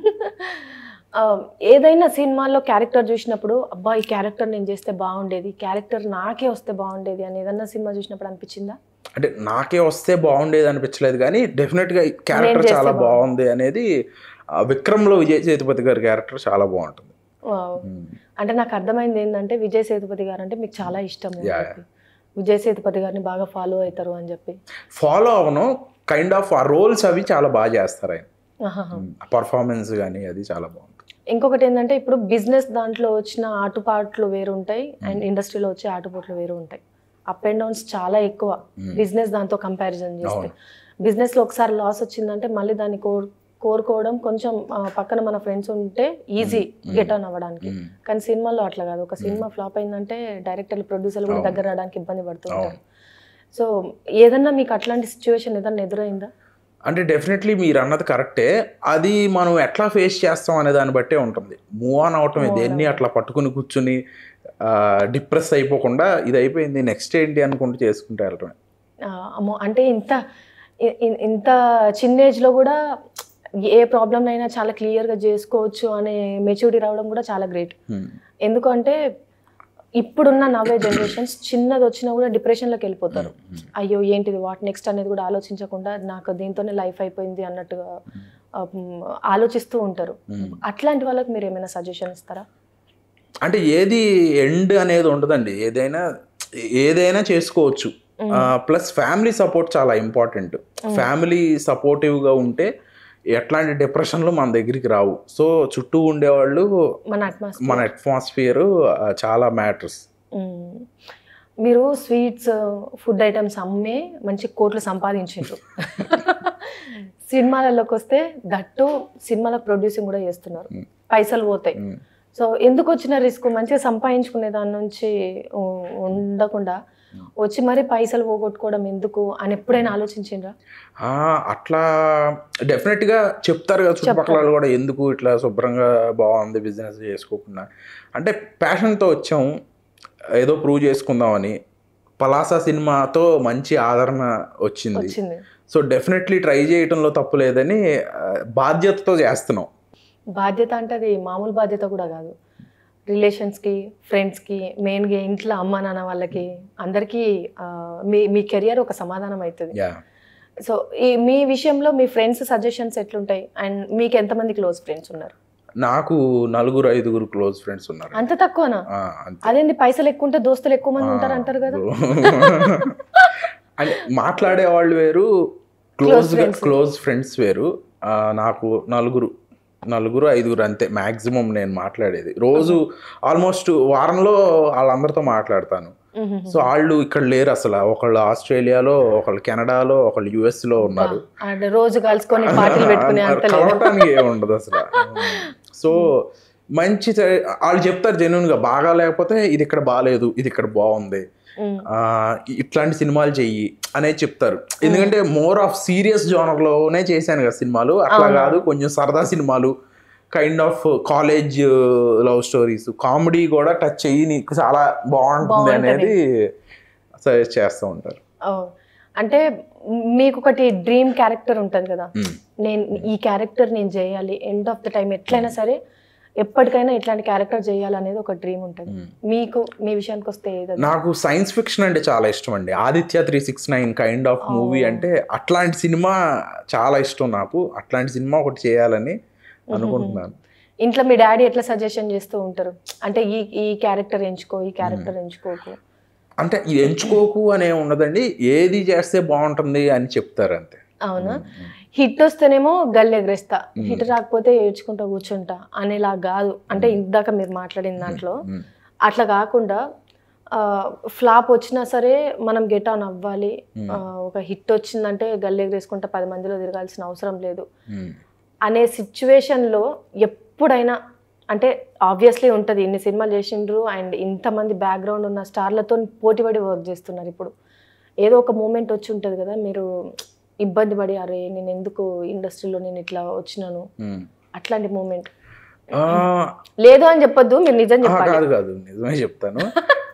ఏదైనా సినిమాల్లో క్యారెక్టర్ చూసినప్పుడు అబ్బా ఈ క్యారెక్టర్ నేను చేస్తే బాగుండేది క్యారెక్టర్ నాకే వస్తే బాగుండేది అని ఏదన్నా సినిమా చూసినప్పుడు అనిపించిందా అంటే నాకే వస్తే బాగుండేది అనిపించలేదు కానీ డెఫినెట్ గా క్యారెక్టర్ చేస్తే చాలా బాగుంది. బాగుంది అనేది ఆ, విక్రమ్లో విజయ్ సేతుపతి గారి క్యారెక్టర్ చాలా బాగుంటుంది Wow. అంటే నాకు అర్థమైంది ఏంటంటే విజయ్ సేతుపతి గారు అంటే మీకు చాలా ఇష్టం అని Yeah, చెప్పి. విజయ్ సేతుపతి గారిని బాగా ఫాలో అవుతారు అని చెప్పి ఫాలో అవను కైండ్ ఆఫ్ ఆ రోల్స్ అవి చాలా బాగా చేస్తారు ఆయన ఆహాహా. పర్ఫార్మెన్స్ కానీ అది చాలా బాగుంటుంది ఇంకొకటి ఏంటంటే ఇప్పుడు బిజినెస్ దాంట్లో వచ్చిన ఆటుపాట్లు వేరు ఉంటాయి అండ్ ఇండస్ట్రీలో వచ్చే ఆటుపోట్లు వేరు ఉంటాయి అప్ అండ్ డౌన్స్ చాలా ఎక్కువ బిజినెస్ దాంతో కంపారిజన్ చేస్తే అవును. బిజినెస్ లో ఒకసారి లాస్ వచ్చిందంటే మళ్ళీ దాన్ని కోర్ కోరుకోవడం కొంచెం ఆ, పక్కన మన ఫ్రెండ్స్ ఉంటే ఈజీ గెట్ ఆన్ అవ్వడానికి మ్మ్. కానీ సినిమాలో అట్లా కాదు ఒక సినిమా ఫ్లాప్ అయిందంటే డైరెక్టర్లు ప్రొడ్యూసర్లు కూడా దగ్గర రావడానికి ఇబ్బంది పడుతుంటారు సో ఏదన్నా మీకు అట్లాంటి సిచ్యువేషన్ ఏదన్నా ఎదురైందా అంటే డెఫినెట్లీ మీరు అన్నది కరెక్టే అది మనం ఎట్లా ఫేస్ చేస్తాం అనే దాన్ని బట్టే ఉంటుంది మూవ్ ఆన్ అవటం దేన్ని అట్లా పట్టుకుని కూర్చుని డిప్రెస్ అయిపోకుండా ఇది అయిపోయింది నెక్స్ట్ ఏంటి అనుకుంటూ చేసుకుంటూ వెళ్ళటమే ఆ, అమ్మో అంటే ఇంత ఇ- ఇ- ఇంత చిన్న ఏజ్లో కూడా ఏ ప్రాబ్లం అయినా చాలా క్లియర్గా చేసుకోవచ్చు అనే మెచ్యూరిటీ రావడం కూడా చాలా గ్రేట్ Hmm. ఎందుకంటే ఇప్పుడున్న నవ్వే జనరేషన్స్ చిన్నది వచ్చినా కూడా డిప్రెషన్లోకి వెళ్ళిపోతారు అయ్యో ఏంటిది వాట్ నెక్స్ట్ అనేది కూడా ఆలోచించకుండా నాకు దీంతోనే లైఫ్ అయిపోయింది అన్నట్టుగా ఆ, మ్, ఆలోచిస్తూ ఉంటారు అట్లాంటి వాళ్ళకి మీరు ఏమైనా సజెషన్ ఇస్తారా అంటే ఏది ఎండ్ అనేది ఉండదండి ఏదైనా ఏదైనా చేసుకోవచ్చు ప్లస్ ఫ్యామిలీ సపోర్ట్ చాలా ఇంపార్టెంట్ ఫ్యామిలీ సపోర్టివ్గా ఉంటే ఎట్లాంటి డిప్రెషన్లు మన దగ్గరికి రావు సో చుట్టూ ఉండేవాళ్ళు మన అట్మాస్ఫియర్ మన అట్మాస్ఫియర్ చాలా మ్యాటర్స్ మ్మ్. మీరు స్వీట్స్ ఫుడ్ ఐటమ్స్ అమ్మే మంచి కోట్లు సంపాదించారు సినిమాలలోకి వస్తే దట్టు సినిమాల ప్రొడ్యూసింగ్ కూడా చేస్తున్నారు పైసలు పోతాయి సో ఎందుకు వచ్చిన రిస్క్ మంచిగా సంపాదించుకునే దాని నుంచి ఉ- ఉండకుండా వచ్చి మరి పైసలు పోగొట్టుకోవడం ఎందుకు అని ఎప్పుడైనా ఆలోచించిండ్రా అట్లా డెఫినెట్గా చెప్తారు కదా చుట్టుపక్కల వాళ్ళు కూడా ఎందుకు ఇట్లా శుభ్రంగా బాగుంది బిజినెస్ చేసుకోకుండా అంటే ప్యాషన్తో వచ్చాం ఏదో ప్రూవ్ చేసుకుందామని పలాసా సినిమాతో మంచి ఆదరణ వచ్చింది వచ్చింది సో డెఫినెట్లీ ట్రై చేయటంలో తప్పు లేదని ఆ, బాధ్యతతో చేస్తున్నాం బాధ్యత అంటే అది మామూలు బాధ్యత కూడా కాదు రిలేషన్స్కి ఫ్రెండ్స్కి మెయిన్గా ఇంట్లో అమ్మ నాన్న వాళ్ళకి అందరికీ ఆ, మీ మీ కెరియర్ ఒక సమాధానం అవుతుంది యా సో ఈ మీ విషయంలో మీ ఫ్రెండ్స్ సజెషన్స్ ఎట్లుంటాయి అండ్ మీకు ఎంతమంది క్లోజ్ ఫ్రెండ్స్ ఉన్నారు నాకు నలుగురు ఐదుగురు క్లోజ్ ఫ్రెండ్స్ ఉన్నారు అంత తక్కువనా ఆ, అంతే అదేంది పైసలు ఎక్కువ ఉంటే దోస్తులు ఎక్కువ మంది ఉంటారు అంటారు కదా అంటే మాట్లాడే వాళ్ళు వేరు క్లోజ్ friends. క్లోజ్ ఫ్రెండ్స్ వేరు ఆ, నాకు నలుగురు నలుగురు ఐదుగురు అంతే మాక్సిమం నేను మాట్లాడేది రోజు ఆల్మోస్ట్ వారంలో వాళ్ళందరితో మాట్లాడతాను మ్మ్. సో వాళ్ళు ఇక్కడ లేరు అసలు ఒకళ్ళు ఆస్ట్రేలియాలో ఒకళ్ళు కెనడాలో ఒకళ్ళు యుఎస్ లో ఉన్నారు అండ్ రోజు కలుసుకొని పార్టీలు పెట్టుకునే అంత లేదు కలవటానికి ఏముండదు అసలు సో మంచి చే- వాళ్ళు చెప్తారు జెన్యున్ గా బాగా లేకపోతే ఇది ఇక్కడ బాగాలేదు ఇది ఇక్కడ బాగుంది మ్మ్. ఆ, ఇట్లాంటి సినిమాలు చెయ్యి అనేది చెప్తారు ఎందుకంటే మోర్ ఆఫ్ సీరియస్ జోనర్ లోనే చేశాను కదా సినిమాలు అట్లా కాదు కొంచెం సరదా సినిమాలు kind of college love stories comedy కూడా టచ్ చెయ్యి నీకు చాలా బాగుంటుంది అనేది సజెస్ట్ చేస్తూ ఉంటారు ఓ. అంటే మీకు ఒకటి డ్రీమ్ క్యారెక్టర్ ఉంటుంది కదా మ్మ్. నేను ఈ క్యారెక్టర్ నేను చేయాలి ఎండ్ ఆఫ్ ద టైం ఎట్లయినా సరే ఎప్పటికైనా ఇట్లాంటి క్యారెక్టర్ చేయాలి అనేది ఒక డ్రీమ్ ఉంటుంది మీకు మీ విషయానికి వస్తే ఏది నాకు సైన్స్ ఫిక్షన్ అంటే చాలా ఇష్టం అండి Aditya three six nine kind of movie అంటే అట్లాంటి సినిమా చాలా ఇష్టం నాకు అట్లాంటి సినిమా ఒకటి చేయాలని అనుకుంటున్నాను ఇంట్లో మీ డాడీ ఎట్లా సజెషన్ చేస్తూ ఉంటారు అంటే ఈ ఈ క్యారెక్టర్ ఎంచుకో ఈ క్యారెక్టర్ ఎంచుకోకు అంటే ఇది ఎంచుకోకు అనే ఉండదండి ఏది చేస్తే బాగుంటుంది అని చెప్తారు అంతే అవునా హిట్ వస్తేనేమో గల్లి ఎగరేస్తా హిట్ రాకపోతే ఏడ్చుకుంటా కూర్చుంటా అనేలా కాదు అంటే ఇందాక మీరు మాట్లాడిన దాంట్లో మ్మ్. అట్లా కాకుండా ఫ్లాప్ వచ్చినా సరే మనం గెట్ ఆన్ అవ్వాలి ఆ, ఒక హిట్ వచ్చిందంటే గల్లి ఎగరేసుకుంటా పది మందిలో తిరగాల్సిన అవసరం లేదు మ్మ్. అనే సిచ్యువేషన్లో ఎప్పుడైనా అంటే ఆబ్వియస్లీ ఉంటుంది ఇన్ని సినిమాలు చేసిండ్రు అండ్ ఇంతమంది బ్యాక్గ్రౌండ్ ఉన్న స్టార్లతో పోటీపడి వర్క్ చేస్తున్నారు ఇప్పుడు ఏదో ఒక మూమెంట్ వచ్చి ఉంటుంది కదా మీరు ఇబ్బంది పడి అరే నేను ఎందుకు ఇండస్ట్రీలో నేను ఇట్లా వచ్చినాను మ్మ్. అట్లాంటి మూమెంట్ ఆ, లేదు అని చెప్పొద్దు మీరు నిజం ఆ, చెప్పాలి కాదు కాదు నిజమే చెప్తాను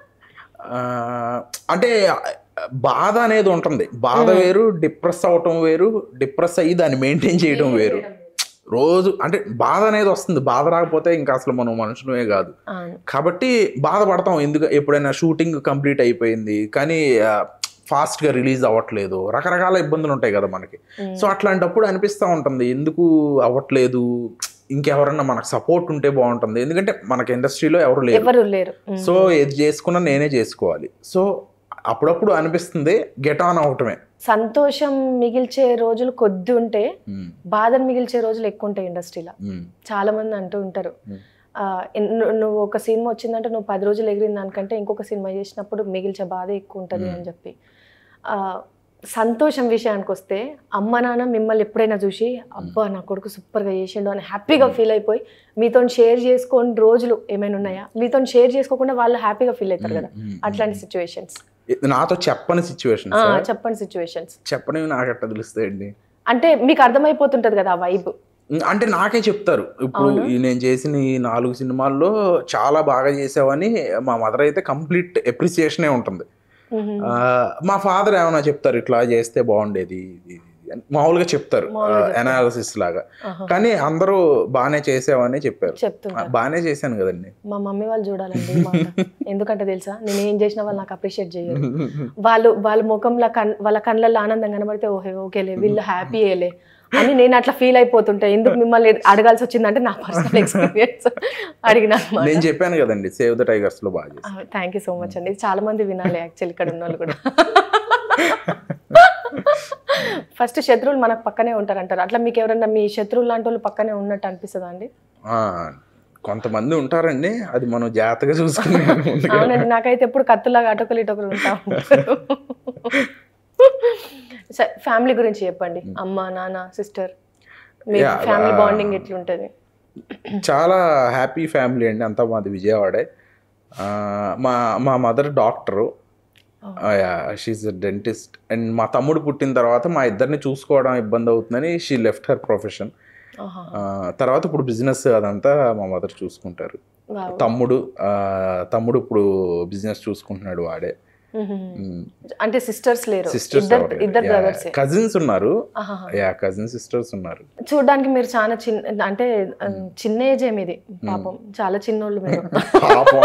ఆ, అంటే బాధ అనేది ఉంటుంది బాధ వేరు డిప్రెస్ అవటం వేరు డిప్రెస్ అయ్యి దాన్ని మెయింటైన్ చేయడం వేరు రోజు అంటే బాధ అనేది వస్తుంది బాధ రాకపోతే ఇంకా అసలు మనం మనుషులమే కాదు అవును. కాబట్టి బాధపడతాం ఎందుకు ఎప్పుడైనా షూటింగ్ కంప్లీట్ అయిపోయింది కానీ ఫాస్ట్ గా రిలీజ్ అవ్వట్లేదు రకరకాల ఇబ్బందులు ఉంటాయి కదా మనకి సో అట్లాంటప్పుడు అనిపిస్తూ ఉంటుంది ఎందుకు అవ్వట్లేదు ఇంకెవరన్నా మనకు సపోర్ట్ ఉంటే బాగుంటుంది ఎందుకంటే మనకి ఇండస్ట్రీలో ఎవరు లేరు ఎవరు లేరు ఉమ్. సో ఏది చేసుకున్నా నేనే చేసుకోవాలి సో అప్పుడప్పుడు అనిపిస్తుంది గెట్ ఆన్ అవటమే సంతోషం మిగిల్చే రోజులు కొద్ది ఉంటే ఉమ్, బాధను మిగిల్చే రోజులు ఎక్కువ ఉంటాయి ఇండస్ట్రీలో ఉమ్, చాలా మంది అంటూ ఉంటారు Hmm. ఆ, ఎన్- ను- నువ్వు ఒక సినిమా వచ్చిందంటే నువ్వు పది రోజులు ఎగిరిన దానికంటే ఇంకొక సినిమా చేసినప్పుడు మిగిల్చే బాధ ఎక్కువ ఉంటుంది అని చెప్పి ఆ, సంతోషం విషయానికి వస్తే అమ్మ నాన్న మిమ్మల్ని ఎప్పుడైనా చూసి అబ్బా నా కొడుకు సూపర్గా చేసిండు అని హ్యాపీగా ఫీల్ అయిపోయి మీతో షేర్ చేసుకోని రోజులు ఏమైనా ఉన్నాయా మీతో షేర్ చేసుకోకుండా వాళ్ళు హ్యాపీగా ఫీల్ అవుతారు కదా ఉమ్, ఉమ్. అట్లాంటి సిచ్యువేషన్స్ ఇది నాతో చెప్పని సిచ్యువేషన్ చెప్పండి సిచ్యువేషన్స్ చెప్పనివి నాకు ఎట్లా తెలుస్తాయండి అంటే మీకు అర్థమైపోతుంటది కదా ఆ వైబ్ ఉమ్, అంటే నాకే చెప్తారు ఇప్పుడు ఈ నేను చేసిన ఈ నాలుగు సినిమాల్లో చాలా బాగా చేసావని మా మదర్ అయితే కంప్లీట్ ఎప్రిసియేషనే ఉంటుంది ఆ, మా ఫాదర్ ఏమైనా చెప్తారు ఇట్లా చేస్తే బాగుండేది ఇది, ఇది అని మామూలుగా చెప్తారు అనాలిసిస్ లాగా కానీ అందరూ బాగానే చేసావని చెప్పారు ఆ, చెప్తుంటారు బాగానే చేశాను కదండి మా మమ్మీ వాళ్ళు చూడాలండి ఈ మాట. ఎందుకంటే తెలుసా నేను ఏం చేసినా వాళ్ళు నాకు అప్రిషియేట్ చేయరు వాళ్ళు వాళ్ళ ముఖంలో కన్ వాళ్ళ కళ్ళల్లో ఆనందం కనబడితే ఓహే ఓకేలే వీళ్ళు హ్యాపీ అయ్యలే అని నేను అట్లా ఫీల్ అయిపోతుంటా ఎందుకు మిమ్మల్ని అడగాల్సి వచ్చిందంటే నా పర్సనల్ ఎక్స్పీరియన్స్ అడిగిన నేను చెప్పాను కదండి సేవ్ ద టైగర్స్ లో బాగా చేశాను థ్యాంక్ యూ సో మచ్ అండి ఇది చాలా మంది వినాలి యాక్చువల్లీ ఇక్కడ ఉన్న వాళ్ళు కూడా ఫస్ట్ శత్రువులు మనకు పక్కనే ఉంటారు అంటారు అట్లా మీకు ఎవరన్నా మీ శత్రువులు లాంటి వాళ్ళు పక్కనే ఉన్నట్టు అనిపిస్తుందా అండి ఆ, కొంతమంది ఉంటారండి అది మనం జాగ్రత్తగా చూసుకుని అవునండి నాకైతే ఎప్పుడు కత్తులాగా అటొకరు ఇటొకరు ఉంటా ఉంటారు సరే ఫ్యామిలీ గురించి చెప్పండి అమ్మ నాన్న సిస్టర్ మీ Yeah, ఫ్యామిలీ uh, బాండింగ్ ఎట్లుంటది చాలా హ్యాపీ ఫ్యామిలీ అండి అంతా మాది విజయవాడే ఆ, మా మా mother doctor she dentist and మా తమ్ముడు పుట్టిన తర్వాత మా ఇద్దరిని చూసుకోవడం ఇబ్బంది అవుతుందని షీ లెఫ్ట్ హర్ ప్రొఫెషన్ ఆహా. తర్వాత ఇప్పుడు బిజినెస్ అదంతా మా మదర్ చూసుకుంటారు Wow. తమ్ముడు ఆ, తమ్ముడు ఇప్పుడు బిజినెస్ చూసుకుంటున్నాడు వాడే Mhm. అంటే సిస్టర్స్ లేరు సిస్టర్స్ ఇద్దరు ఇద్దరు బ్రదర్స్ కజిన్స్ ఉన్నారు యా కజిన్ సిస్టర్స్ ఉన్నారు చూడడానికి మీరు చాలా చిన్న అంటే ఆ, చిన్న ఏజ్ మీది పాపం చాలా చిన్నోళ్ళు మీరు పాపం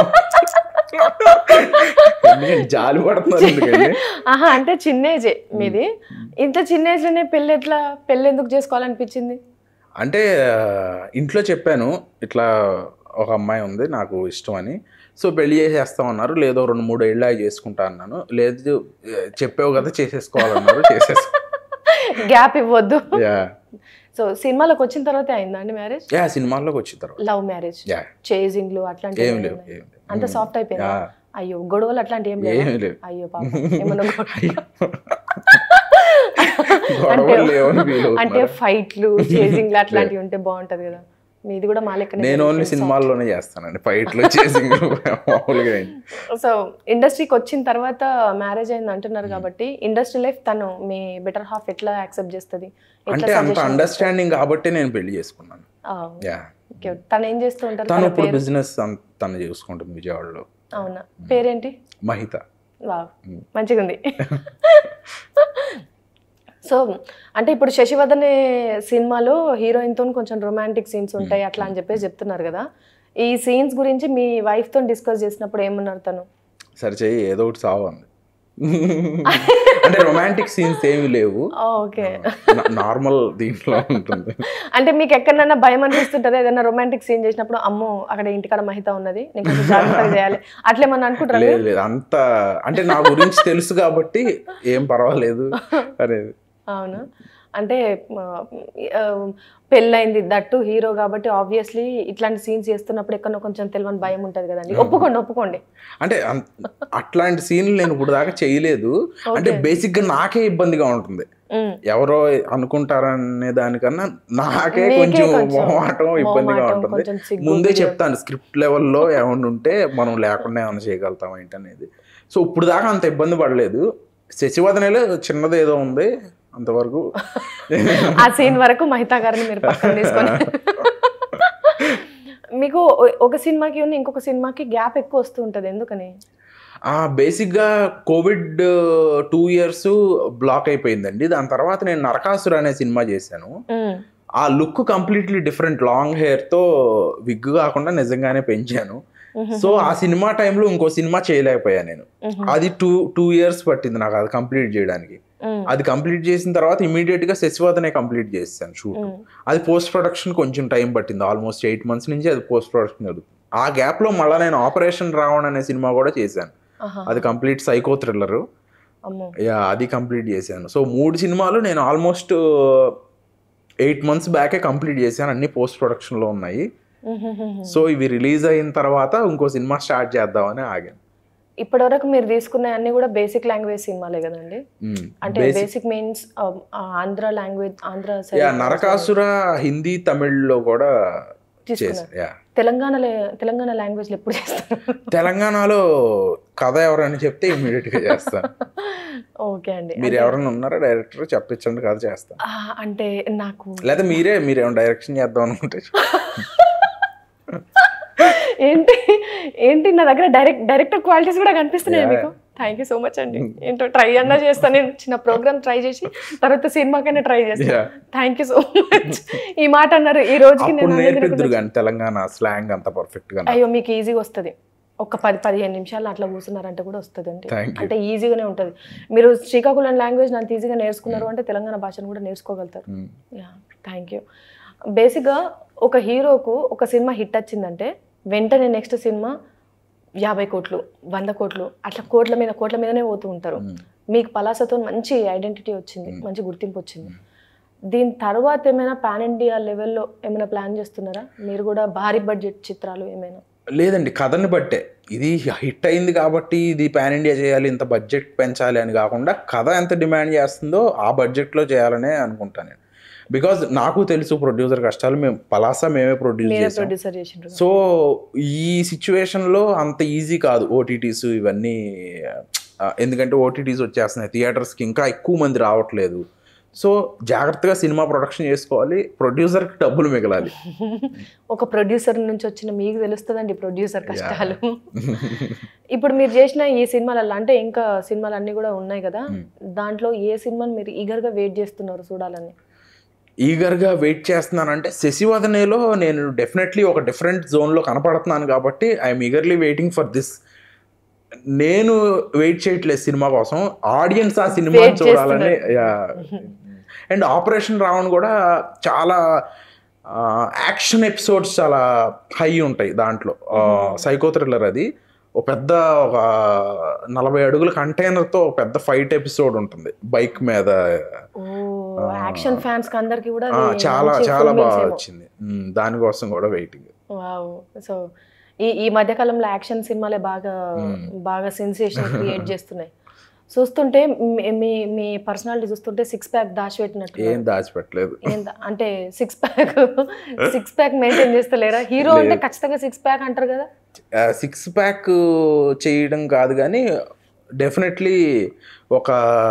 ఎందుకంటే జాలి పడుతున్నారు ఎందుకండి ఆహా అంటే చిన్న ఏజే మీది ఇంత చిన్న ఏజ్ లోనే పెళ్ళి ఎట్లా పెళ్ళి ఎందుకు చేసుకోవాలనిపించింది అంటే ఆ, ఇంట్లో చెప్పాను ఇట్లా ఒక అమ్మాయి ఉంది నాకు ఇష్టం అని సో పెళ్లి చేసేస్తామన్నారు లేదో రెండు మూడు ఏళ్ళు అవి చేసుకుంటా అన్నాను లేదు ఆ, చెప్పావు కదా చేసేసుకోవాలన్నారు చేసేసుకో గ్యాప్ ఇవ్వద్దు యా సో సినిమాలోకి వచ్చిన తర్వాత అయిందా అండి మ్యారేజ్ యా సినిమాల్లోకి వచ్చిన తర్వాత లవ్ మ్యారేజ్ యా చేజింగ్లు అట్లాంటివి ఏం ఏమైనా లేవు ఉన్నాయా? ఏం లేవు అంత సాఫ్ట్ అయిపోయిందా యా. అయ్యో గొడవలు అట్లాంటివి ఏం లేవు ఏమీ లేవు అయ్యో పాప ఏమన్నా గొడవ- గొడవలు లేవని feel అంటే అవుతున్నారు. ఫైట్లు చేజింగ్లు అట్లాంటివి ఉంటే బాగుంటది కదా మీది కూడా మా లెక్కనే నేను ఓన్లీ సినిమాల్లోనే చేస్తానండి ఫైట్లు చేసింగ్ మామూలుగా ఏంటి. సో ఇండస్ట్రీకి వచ్చిన తర్వాత మ్యారేజ్ అయింది అంటున్నారు కాబట్టి ఇండస్ట్రీ లైఫ్ తను మీ బెటర్ హాఫ్ ఎట్లా యాక్సెప్ట్ చేస్తుంది అంటే అంత అండర్స్టాండింగ్ కాబట్టి నేను పెళ్లి చేసుకున్నాను యా తను ఏం చేస్తూ ఉంటారు తను తన ఇప్పుడు పేరు బిజినెస్ తను చూసుకుంటుంది విజయవాడలో అవునా పేరేంటి మహిత వావ్ మంచిగా ఉంది సో అంటే ఇప్పుడు శశివర్ధన్ సినిమాలో హీరోయిన్ తో కొంచెం రొమాంటిక్ సీన్స్ ఉంటాయి అట్లా అని చెప్పేసి చెప్తున్నారు కదా ఈ సీన్స్ గురించి మీ వైఫ్ తో డిస్కస్ చేసినప్పుడు ఏమన్నారు తను సరే చెయ్యి ఏదో ఒకటి సావు అంది అంటే రొమాంటిక్ సీన్స్ ఏమి లేవు ఓకే నార్మల్ దీంట్లో ఉంటుంది అంటే మీకు ఎక్కడన్నా భయం అనిపిస్తుంటది ఏదైనా రొమాంటిక్ సీన్ చేసినప్పుడు అమ్మో అక్కడ ఇంటికాడ మహిత ఉన్నది నేను కొంచెం జాగ్రత్తగా చేయాలి అట్లేమన్నా అనుకుంటారా మీరు? లేదు లేదు అంత అంటే నా గురించి తెలుసు కాబట్టి ఏం పర్వాలేదు అనేది అవును అంటే ఆ, ఆ, పెళ్ళైంది దట్టు హీరో కాబట్టి ఆబ్వియస్లీ ఇట్లాంటి సీన్స్ చేస్తున్నప్పుడు ఎక్కడో కొంచెం తెలియని భయం ఉంటది కదండి ఒప్పుకోండి ఒప్పుకోండి అంటే అం- అట్లాంటి సీన్లు నేను ఇప్పుడు దాకా చేయలేదు అంటే బేసిక్ గా నాకే ఇబ్బందిగా ఉంటుంది ఉమ్, ఎవరో అనుకుంటారనే దానికన్నా నాకే మీకే కొంచెం కొంచెం మొహమాటం ఇబ్బందిగా మొహమాటం, ఉంటుంది కొంచెం సిగ్గు, ముందే దిగులు. చెప్తాను స్క్రిప్ట్ లెవెల్లో ఏమైనా ఉంటే మనం లేకుండా ఏమైనా చేయగలుగుతాం ఏంటనేది సో ఇప్పుడు దాకా అంత ఇబ్బంది పడలేదు శశివదనలో చిన్నది ఏదో ఉంది అంతవరకు ఆ సీన్ వరకు మహితా గారిని మీరు పక్కన తీసుకొని మీకు ఒ- ఒక సినిమాకి ఉన్న ఇంకొక సినిమాకి గ్యాప్ ఎక్కువ వస్తూ ఉంటది ఎందుకని ఆ బేసిక్గా కోవిడ్ టూ ఇయర్స్ బ్లాక్ అయిపోయిందండి దాని తర్వాత నేను నరకాసుర అనే సినిమా చేశాను ఉమ్, ఆ లుక్ కంప్లీట్లీ డిఫరెంట్ లాంగ్ హెయిర్తో విగ్ కాకుండా నిజంగానే పెంచాను సో ఆ సినిమా టైంలో ఇంకో సినిమా చేయలేకపోయాను నేను మ్మ్. అది టూ టూ ఇయర్స్ పట్టింది నాకు అది కంప్లీట్ చేయడానికి ఉమ్, అది కంప్లీట్ చేసిన తర్వాత ఇమీడియట్ గా శశివదనే కంప్లీట్ చేశాను షూట్ ఉమ్, అది పోస్ట్ ప్రొడక్షన్ కొంచెం టైం పట్టింది ఆల్మోస్ట్ ఎయిట్ మంత్స్ నుంచి అది పోస్ట్ ప్రొడక్షన్ జరుగుతుంది ఆ గ్యాప్ లో మళ్ళీ నేను ఆపరేషన్ రావణ్ అనే సినిమా కూడా చేశాను ఆహా, అది కంప్లీట్ సైకో థ్రిల్లర్ అమ్మో యా అది కంప్లీట్ చేశాను సో మూడు సినిమాలు నేను ఆల్మోస్ట్ ఎయిట్ మంత్స్ బ్యాకే కంప్లీట్ చేశాను అన్ని పోస్ట్ ప్రొడక్షన్ లో ఉన్నాయి ఉహుహుహు. సో ఇవి రిలీజ్ అయిన తర్వాత ఇంకో సినిమా స్టార్ట్ చేద్దామని ఆగాను ఇప్పటివరకు మీరు తీసుకున్న అన్ని కూడా బేసిక్ లాంగ్వేజ్ సినిమాలే కదండి మ్మ్. అంటే Basic- basic means Andhra language Andhra yeah side Narakasura Hindi తమిళ్లో కూడా తీసుకున్నారు చేశాను యా తెలంగాణలో తెలంగాణ లాంగ్వేజ్ లో ఎప్పుడు చేస్తారు తెలంగాణలో కథ ఎవరైనా చెప్తే ఇమీడియట్ గా చేస్తాను ఓకే అండి మీరు ఎవరైనా ఉన్నారా డైరెక్టర్ చెప్పించండి కథ చేస్తాను ఆ, అంటే నాకు లేదా మీరే మీరు ఏమైనా డైరెక్షన్ చేద్దాం అనుకుంటే ఏంటి ఏంటి నా దగ్గర డైరెక్ట్ డైరెక్టర్ క్వాలిటీస్ కూడా కనిపిస్తున్నాయి Yeah. మీకు థ్యాంక్ యూ సో మచ్ అండి ఏంటో ట్రై అన్నా చేస్తాను నేను చిన్న ప్రోగ్రామ్ ట్రై చేసి తర్వాత సినిమాకైనా ట్రై చేస్తాను Yeah. Thank you so much ఈ మాట అన్నారు ఈ రోజుకి అప్పుడు నేను అనేది నేర్పిద్దరు కూడా- కానీ తెలంగాణ స్లాంగ్ అంత పర్ఫెక్ట్ గా అయ్యో మీకు ఈజీగా వస్తుంది ఒక పది పదిహేను నిమిషాలు అట్లా కూర్చున్నారంటే కూడా వస్తుంది అండి Thank you. అంటే ఈజీగానే ఉంటుంది మీరు శ్రీకాకుళం లాంగ్వేజ్ అంత ఈజీగా నేర్చుకున్నారు అంటే తెలంగాణ భాషను కూడా నేర్చుకోగలుగుతారు మ్మ్. యా థ్యాంక్ యూ బేసిక్గా ఒక హీరోకు ఒక సినిమా హిట్ వచ్చిందంటే వెంటనే నెక్స్ట్ సినిమా యాభై కోట్లు వంద కోట్లు అట్లా కోట్ల మీద కోట్ల మీదనే పోతూ ఉంటారు మీకు పలాసతో మంచి ఐడెంటిటీ వచ్చింది మంచి గుర్తింపు వచ్చింది దీని తర్వాత ఏమైనా పాన్ ఇండియా లెవెల్లో ఏమైనా ప్లాన్ చేస్తున్నారా మీరు కూడా భారీ బడ్జెట్ చిత్రాలు ఏమైనా లేదండి కథని బట్టే ఇది హిట్ అయింది కాబట్టి ఇది పాన్ ఇండియా చేయాలి ఇంత బడ్జెట్ పెంచాలి అని కాకుండా కథ ఎంత డిమాండ్ చేస్తుందో ఆ బడ్జెట్లో చేయాలనే అనుకుంటాను నేను బికాజ్ నాకు తెలుసు ప్రొడ్యూసర్ కష్టాలు మేము పలాసా మేమే ప్రొడ్యూస్ మీరే చేసాం ప్రొడ్యూసర్ చేసిండ్రు సో ఈ సిచ్యువేషన్లో అంత ఈజీ కాదు ఓటీటీస్ ఇవన్నీ ఆ, ఎందుకంటే ఓటీటీస్ వచ్చేస్తున్నాయి థియేటర్స్కి ఇంకా ఎక్కువ మంది రావట్లేదు సో జాగ్రత్తగా సినిమా ప్రొడక్షన్ చేసుకోవాలి ప్రొడ్యూసర్కి డబ్బులు మిగలాలి ఒక ప్రొడ్యూసర్ నుంచి వచ్చిన మీకు తెలుస్తుందండి ప్రొడ్యూసర్ కష్టాలు ఇప్పుడు మీరు చేసిన ఈ సినిమాలలో అంటే ఇంకా సినిమాలు అన్నీ కూడా ఉన్నాయి కదా దాంట్లో ఏ సినిమాని మీరు ఈగర్గా వెయిట్ చేస్తున్నారు చూడాలని ఈగర్గా వెయిట్ చేస్తున్నానంటే శశివదనేలో నేను డెఫినెట్లీ ఒక డిఫరెంట్ జోన్లో కనపడుతున్నాను కాబట్టి I'm eagerly waiting for this నేను వెయిట్ చేయట్లేదు సినిమా కోసం ఆడియన్స్ ఆ సినిమా Wait చూడాలని అండ్ ఆపరేషన్ రావణ్ కూడా చాలా యాక్షన్ ఎపిసోడ్స్ చాలా హై ఉంటాయి దాంట్లో సైకో థ్రిల్లర్ అది ఒక పెద్ద ఒక నలభై అడుగుల కంటైనర్తో ఒక పెద్ద ఫైట్ ఎపిసోడ్ ఉంటుంది బైక్ మీద ఓ యాక్షన్ ఫ్యాన్స్ కి అందరికి కూడా ఆ, అది చాలా మంచి చాలా full meals బాగా ఏమో. వచ్చింది మ్మ్, దానికోసం కూడా వెయిటింగ్ వావ్ సో ఈ ఈ మధ్య కాలంలో యాక్షన్ సినిమాలే బాగా బాగా సెన్సేషన్ క్రియేట్ చేస్తున్నాయి చూస్తుంటే మీ- మీ మీ పర్సనాలిటీ చూస్తుంటే సిక్స్ ప్యాక్ దాచిపెట్టినట్టు ఏం దాచిపెట్టలేదు ఏంద- అంటే six pack six pack maintain చేస్తలేరా హీరో అంటే ఖచ్చితంగా సిక్స్ ప్యాక్ అంటారు కదా సిక్స్ ప్యాక్ చేయడం కాదు కానీ డెఫినెట్లీ ఒక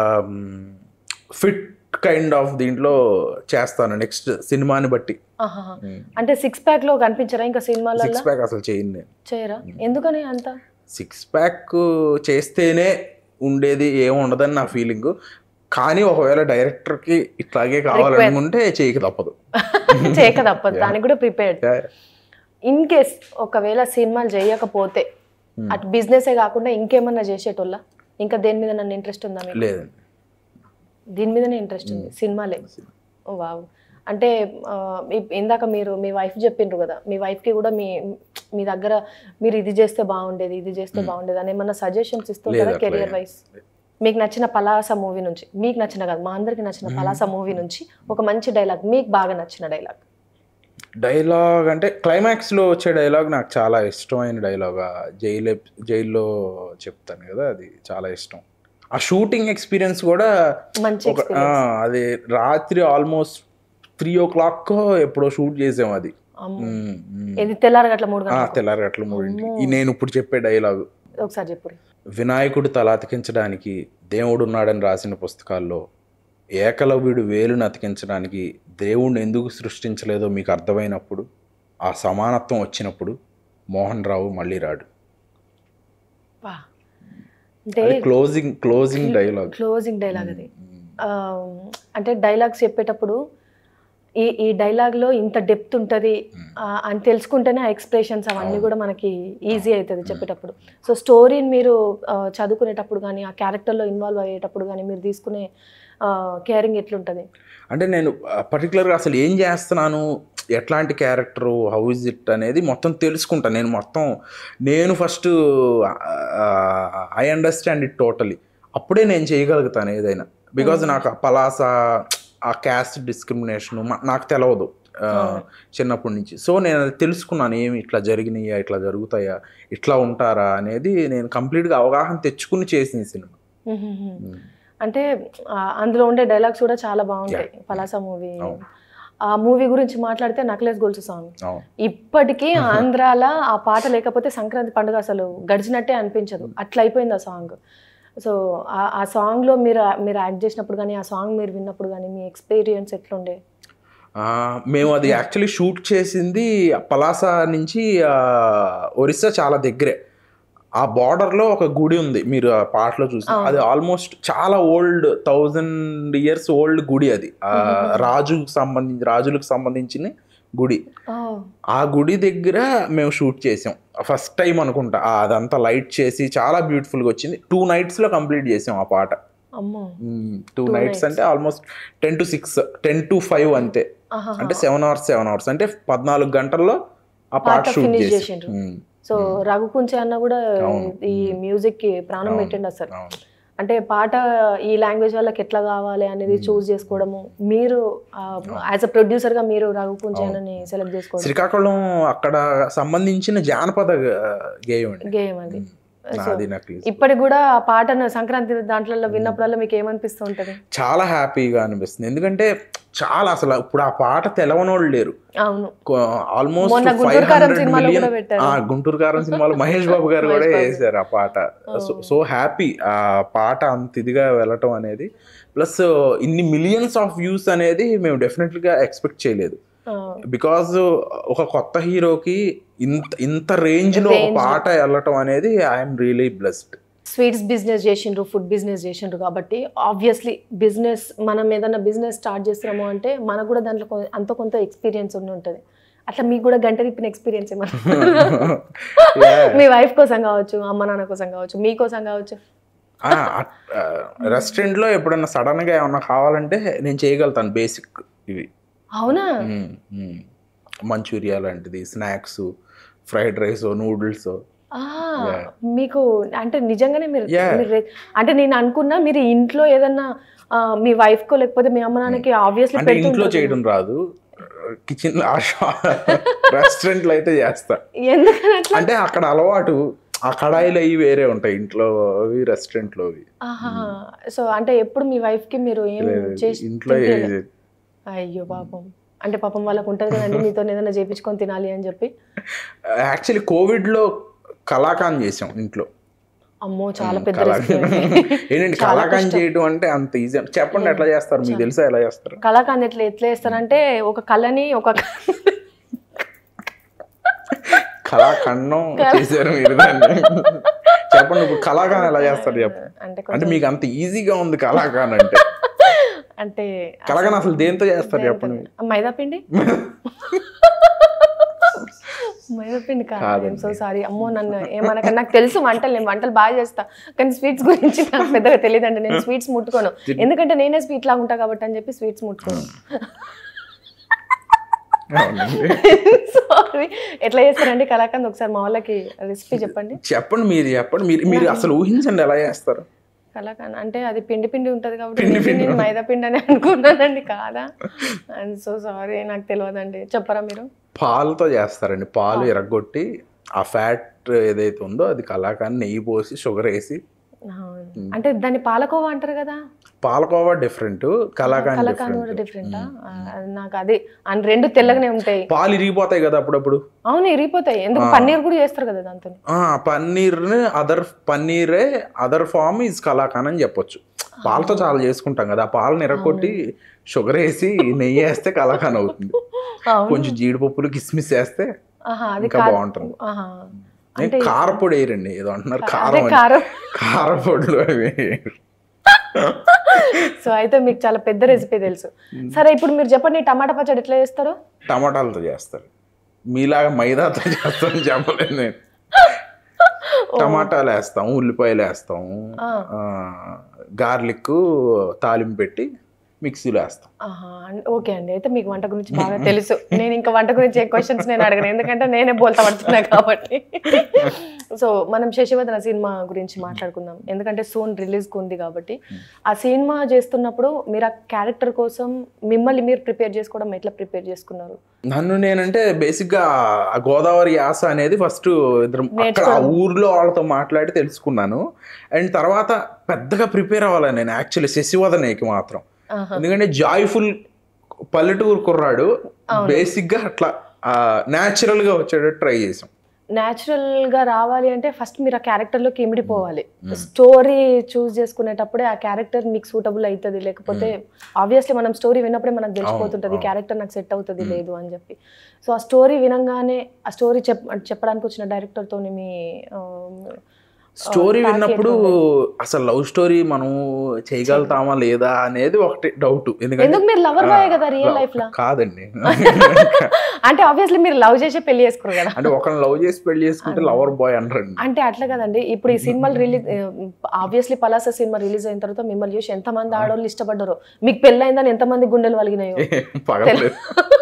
ఫిట్ కైండ్ ఆఫ్ దీంట్లో చేస్తాను నెక్స్ట్ సినిమాని బట్టి ఆహాహా. అంటే సిక్స్ ప్యాక్ లో కనిపించరా ఇంకా సినిమాలలో సిక్స్ ప్యాక్ అసలు చేయను నేను చేయరా ఎందుకని అంత సిక్స్ ప్యాక్ చేస్తేనే ఉండేది ఏం ఉండదని నా ఫీలింగ్ కానీ ఒకవేళ డైరెక్టర్కి ఇట్లాగే కావాలనుకుంటే చేయక తప్పదు చేయక తప్పదు దానికి కూడా ప్రిపేర్డ్ Yeah. ఇన్ కేస్ ఒకవేళ సినిమాలు చేయకపోతే అటు బిజినెసే కాకుండా ఇంకేమన్నా చేసేటోళ్ళ ఇంకా దేని మీద నన్ను ఇంట్రెస్ట్ ఉందా మీకు లేదండి దీని మీదనే ఇంట్రెస్ట్ ఉంది సినిమాలే ఓ వావ్ అంటే ఆ, ఇప్- ఇందాక మీరు మీ వైఫ్ చెప్పిండ్రు కదా మీ wife కి కూడా మీ మీ దగ్గర మీరు ఇది చేస్తే బాగుండేది ఇది చేస్తే బాగుండేది అని ఏమన్నా సజెషన్స్ ఇస్తుంటారా లేదు, అట్లా కెరియర్ ఏం- వైస్ మీకు నచ్చిన పలాస మూవీ నుంచి మీకు నచ్చిన కాదు మా అందరికి నచ్చిన పలాస మూవీ నుంచి ఒక మంచి డైలాగ్ మీకు బాగా నచ్చిన డైలాగ్ డైలాగ్ అంటే క్లైమాక్స్లో వచ్చే డైలాగ్ నాకు చాలా ఇష్టమైన డైలాగ్ జైలు జైల్లో చెప్తాను కదా అది చాలా ఇష్టం ఆ షూటింగ్ ఎక్స్పీరియన్స్ కూడా మంచి ఒక ఆ, అది రాత్రి ఆల్మోస్ట్ త్రీ ఓ క్లాక్ ఎప్పుడో షూట్ చేసాం అది అమ్మో. ఉమ్, ఉమ్. ఇది తెల్లారగట్ల మూడు ఆ, గంటలకు తెల్లారగట్ల మూడింటికి ఈ నేను ఇప్పుడు చెప్పే డైలాగ్ ఒకసారి చెప్పు వినాయకుడు తల అతికించడానికి దేవుడు ఉన్నాడని రాసిన పుస్తకాల్లో ఏకలవ్యుడు వేలును అతికించడానికి దేవుణ్ణి ఎందుకు సృష్టించలేదో మీకు అర్థమైనప్పుడు ఆ సమానత్వం వచ్చినప్పుడు మోహన్ రావు మళ్ళీ రాడు వా. అంటే అది closing closing dialogue closing dialogue అది ఆ, అంటే డైలాగ్స్ చెప్పేటప్పుడు ఈ ఈ డైలాగ్లో ఇంత డెప్త్ ఉంటుంది అని తెలుసుకుంటేనే ఆ ఎక్స్ప్రెషన్స్ అవన్నీ కూడా మనకి ఈజీ అవుతుంది చెప్పేటప్పుడు సో స్టోరీని మీరు ఆ, చదువుకునేటప్పుడు కానీ ఆ క్యారెక్టర్లో ఇన్వాల్వ్ అయ్యేటప్పుడు కానీ మీరు తీసుకునే కేరింగ్ ఎట్లుంటుంది అంటే నేను పర్టికులర్గా అసలు ఏం చేస్తున్నాను ఎట్లాంటి క్యారెక్టరు హౌ ఇస్ ఇట్ అనేది మొత్తం తెలుసుకుంటాను నేను మొత్తం నేను first I understand it totally అప్పుడే నేను చేయగలుగుతాను ఏదైనా బికాజ్ నాకు ఆ పలాస ఆ క్యాస్ట్ డిస్క్రిమినేషన్ నాకు తెలియదు ఆ, చిన్నప్పటి నుంచి సో నేను అది తెలుసుకున్నాను ఏమి ఇట్లా జరిగినాయా ఇట్లా జరుగుతాయా ఇట్లా ఉంటారా అనేది నేను కంప్లీట్గా అవగాహన తెచ్చుకుని చేసిన సినిమా అంటే ఆ, అందులో ఉండే డైలాగ్స్ కూడా చాలా బాగుంటాయి పలాస మూవీ ఆ మూవీ గురించి మాట్లాడితే నక్లెస్ గొలుసు సాంగ్ అవును ఇప్పటికీ ఆంధ్రాల ఆ పాట లేకపోతే సంక్రాంతి పండుగ అసలు గడిచినట్టే అనిపించదు అట్లా అయిపోయింది ఆ సాంగ్ సో ఆ- ఆ సాంగ్లో మీరు మీరు యాక్ట్ చేసినప్పుడు కానీ ఆ సాంగ్ మీరు విన్నప్పుడు కానీ మీ ఎక్స్పీరియన్స్ ఎట్లుండే ఆ, మేము అది యాక్చువల్లీ షూట్ చేసింది పలాస నుంచి ఆ, ఒరిస్సా చాలా దగ్గరే ఆ బార్డర్లో ఒక గుడి ఉంది మీరు ఆ పాటలో చూసి అది ఆల్మోస్ట్ చాలా ఓల్డ్ థౌజండ్ ఇయర్స్ ఓల్డ్ గుడి అది ఆ, రాజుకు సంబంధించి రాజులకు సంబంధించిన గుడి ఆ గుడి దగ్గర మేము షూట్ చేసాం ఫస్ట్ టైం అనుకుంటా ఆ, అదంతా లైట్ చేసి చాలా బ్యూటిఫుల్గా వచ్చింది టూ నైట్స్లో కంప్లీట్ చేసాం ఆ పాట అమ్మో టూ నైట్స్ అంటే almost ten to six ten to five అంతే ఆహా. అంటే సెవెన్ అవర్స్ సెవెన్ అవర్స్ అంటే పద్నాలుగు గంటల్లో ఆ పాట పాట షూట్ finish చేసి చేసిండ్రు. సో రఘుకుంచే అన్న కూడా ఈ మ్యూజిక్ కి ప్రాణం పెట్టిండు అసలు అవును. అంటే పాట ఈ లాంగ్వేజ్ వాళ్ళకి ఎట్లా కావాలి అనేది చూస్ చేసుకోవడము మీరు యాజ్ అ ప్రొడ్యూసర్ గా మీరు రఘుకుంచే అన్నని సెలెక్ట్ చేసుకోవడం శ్రీకాకుళం అక్కడ సంబంధించిన జానపద గేయం అండి గేమ్ అది నాది నాకు ఇప్పటికి కూడా ఆ పాటను సంక్రాంతి దాంట్లో విన్నప్పుడల్లా మీకు ఏమనిపిస్తూ ఉంటది చాలా హ్యాపీగా అనిపిస్తుంది ఎందుకంటే చాలా అసలు ఇప్పుడు ఆ పాట తెలవనోళ్ళు లేరు అవును ఆల్మోస్ట్ మొన్న ఫైవ్ గుంటూరు కారం హండ్రెడ్ సినిమాలో మిలియన్ కూడా పెట్టారు. గుంటూరు కారం సినిమాలో మహేష్ బాబు గారు కూడా వేశారు ఆ పాట సో హ్యాపీ ఆ పాట అంత ఇదిగా వెళ్ళటం అనేది ప్లస్ ఇన్ని మిలియన్స్ ఆఫ్ వ్యూస్ అనేది మేము డెఫినెట్లీగా ఎక్స్పెక్ట్ చేయలేదు ఆ, బికాజ్ ఒక కొత్త హీరోకి ఇంత ఇంత రేంజ్ లో ఒక పాట వెళ్ళటం అనేది I'm really blessed sweets business చేసిండ్రు ఫుడ్ బిజినెస్ చేసిండ్రు కాబట్టి ఆబ్వియస్లీ బిజినెస్ మనం ఏదైనా బిజినెస్ స్టార్ట్ చేస్తున్నాము అంటే మనకు కూడా దాంట్లో కొ- అంత కొంత ఎక్స్పీరియన్స్ ఉండి ఉంటుంది అట్లా మీకు కూడా గంట తిప్పిన ఎక్స్పీరియన్స్ ఏమన్నా మీ వైఫ్ కోసం కావచ్చు అమ్మ నాన్న కోసం కావచ్చు మీకోసం కావచ్చు రెస్టారెంట్ లో ఎప్పుడన్నా సడన్ గా ఏమన్నా కావాలంటే నేను చేయగలుగుతాను బేసిక్ ఇవి అవునా మంచూరియా లాంటిది స్నాక్స్ ఫ్రైడ్ రైస్ నూడిల్స్ ఆ, మీకు అంటే నిజంగానే మీరు Yeah. మీరు రే- అంటే నేను అనుకున్నా మీరు ఇంట్లో ఏదన్నా ఆ, మీ వైఫ్ కో లేకపోతే మీ అమ్మ నాన్నకి ఆబ్వియస్లీ అంటే ఇంట్లో చేయడం రాదు కిచెన్ రెస్టారెంట్ లో అయితే చేస్తా ఎందుకని అట్లా అంటే అక్కడ అలవాటు ఆ కడాయిలు అవి వేరే ఉంటాయి ఇంట్లో అవి రెస్టారెంట్ లో అవి ఆహా సో అంటే ఎప్పుడు మీ వైఫ్ కి మీరు ఏం చేసి ఇంట్లో తినిపియలే? అయ్యో పాపం అంటే పాపం వాళ్ళకు ఉంటుంది కదండి మీతో ఏదైనా చేపించుకొని తినాలి అని చెప్పి యాక్చువల్లీ కోవిడ్ లో కళాకాన్ చేసాం ఇంట్లో అమ్మో చాలా పెద్ద కళాకాన్ రెసిపీ ఏంటంటే కళాకాన్ చేయడం అంటే అంత ఈజీ చెప్పండి ఎట్లా చేస్తారు మీకు తెలుసా ఎలా చేస్తారు కళాకాండ్ ఎట్లా ఎట్లా వేస్తారంటే ఒక కళని ఒక కళాఖండం చేశారు మీరు దాన్ని చెప్పండి ఇప్పుడు కళాకాన్ ఎలా చేస్తారు చెప్పండి అంటే అంటే కొంచెం మీకు అంత ఈజీగా ఉంది కళాకాన్ అంటే అంటే కళాకాన్ అసలు దేంతో చేస్తారు చెప్పండి మైదా పిండి మైదా పిండి కాదు సో సారీ అమ్మో నన్ను ఏమనక నాకు తెలుసు వంటలు నేను వంటలు బాగా చేస్తా కానీ స్వీట్స్ గురించి నాకు పెద్దగా తెలియదండి నేను స్వీట్స్ ముట్టుకోను ఎందుకంటే నేనే స్వీట్ లాగా ఉంటా కాబట్టి అని చెప్పి స్వీట్స్ ముట్టుకోను అవునండి. సారీ ఎట్లా చేస్తారండి కళాకంద్ ఒకసారి మా వాళ్ళకి రెసిపీ చెప్పండి చెప్పండి మీరు చెప్పండి మీరు మీరు అసలు ఊహించండి ఎలా చేస్తారు కలాకాన్ అంటే అది పిండి పిండి ఉంటది కాబట్టి maybe నేను మైదా పిండి అని అనుకున్నానండి కాదా అండ్ సో సారీ నాకు తెలియదండి చెప్పరా మీరు పాలతో చేస్తారండి పాలు ఎరగొట్టి ఆ ఫ్యాట్ ఏదైతే ఉందో అది కలాకాన్ని నెయ్యి పోసి షుగర్ వేసి అవును. అంటే దాన్ని పాలకోవా అంటారు కదా పాలకోవా డిఫరెంట్ కలాకాన్ కలకాన్ కూడా డిఫరెంట్ డిఫరెంటా నాకు అది అండ్ రెండు తెల్లగానే ఉంటాయి పాలు ఇరిగిపోతాయి కదా అప్పుడప్పుడు అవును ఇరిగిపోతాయి ఎందుకు పన్నీర్ కూడా చేస్తారు కదా దాంతో ఆ, పన్నీర్ని అదర్ పన్నీరే అదర్ ఫామ్ ఈజ్ కలాకాన్ అని చెప్పొచ్చు పాలతో చాలా చేసుకుంటాం కదా ఆ పాలను ఎరగొట్టి షుగర్ వేసి నెయ్యి వేస్తే కలాకాన్ అవుతుంది అవును కొంచెం జీడిపప్పులు కిస్మిస్ వేస్తే ఆహా, అది ఇంకా కాదు. బాగుంటుంది ఆహా. నేను కారపొడి వేయరండి ఏదో అంటున్నారు అదే కారం అని. కారం కారపొడులు అవి వేయరు. సో అయితే మీకు చాలా పెద్ద రెసిపీ తెలుసు సరే ఇప్పుడు మీరు చెప్పండి టమాటా పచ్చడి ఎట్లా చేస్తారు టమాటాలతో చేస్తారు మీలాగా మైదాతో చేస్తాను చెప్పలేదు నేను టమాటాలు వేస్తాం ఉల్లిపాయలు వేస్తాం గార్లిక్ తాలింపు పెట్టి మిక్సీలో వేస్తాం ఆహా, అన్- ఓకే అండి అయితే మీకు వంట గురించి బాగా తెలుసు నేను ఇంకా వంట గురించి ఏ క్వశ్చన్స్ నేను అడగను ఎందుకంటే నేనే బోల్తా పడుతున్నా కాబట్టి సో మనం శశివదన సినిమా గురించి మాట్లాడుకుందాం ఎందుకంటే సూన్ రిలీజ్ ఉంది కాబట్టి ఆ సినిమా చేస్తున్నప్పుడు మీరు ఆ క్యారెక్టర్ కోసం మిమ్మల్ని మీరు ప్రిపేర్ చేసుకోవడం ఎట్లా ప్రిపేర్ చేసుకున్నారు నన్ను నేనంటే బేసిక్గా ఆ గోదావరి యాస అనేది ఫస్ట్ ఇద్దరు అక్కడ ఆ ఊర్లో వాళ్ళతో మాట్లాడి తెలుసుకున్నాను అండ్ తర్వాత పెద్దగా ప్రిపేర్ అవ్వాలి నేను యాక్చువల్లీ శశివదనేకి మాత్రం ఆహా. ఎందుకంటే జాయ్ఫుల్ పల్లెటూరు కుర్రాడు బేసిక్గా అట్లా న్యాచురల్ గా వచ్చేటట్టు ట్రై చేసాం న్యాచురల్ గా రావాలి అంటే ఫస్ట్ మీరు ఆ క్యారెక్టర్ లోకి ఇమిడిపోవాలి స్టోరీ చూస్ చేసుకునేటప్పుడే ఆ క్యారెక్టర్ మీకు సూటబుల్ అవుతుంది లేకపోతే ఆబ్వియస్లీ మనం స్టోరీ విన్నప్పుడే మనకు తెలిసిపోతుంటుంది క్యారెక్టర్ నాకు సెట్ అవుతుంది లేదు అని చెప్పి సో ఆ స్టోరీ వినంగానే ఆ స్టోరీ చెప్ చెప్పడానికి వచ్చిన డైరెక్టర్ తోని మీ ఆ, స్టోరీ విన్నప్పుడు అసలు లవ్ స్టోరీ మనం చేయగలుగుతామా లేదా అనేది ఒకటి డౌట్ ఎందుకంటే ఎందుకు మీరు లవర్ బాయ్ కదా రియల్ లైఫ్ లో కాదండి అంటే ఆబ్వియస్లీ మీరు లవ్ చేసే పెళ్లి చేసుకోరు కదా అంటే ఒకరిని లవ్ చేసి పెళ్లి చేసుకుంటే లవర్ బాయ్ అనరండి అంటే అట్లా కదండి ఇప్పుడు ఈ సినిమాలు release obviously Palasa cinema release అయిన తర్వాత మిమ్మల్ని చూసి ఎంతమంది ఆడవాళ్ళు ఇష్టపడ్డారో మీకు పెళ్ళైందని ఎంతమంది గుండెలు వలిగినాయో పగలేదు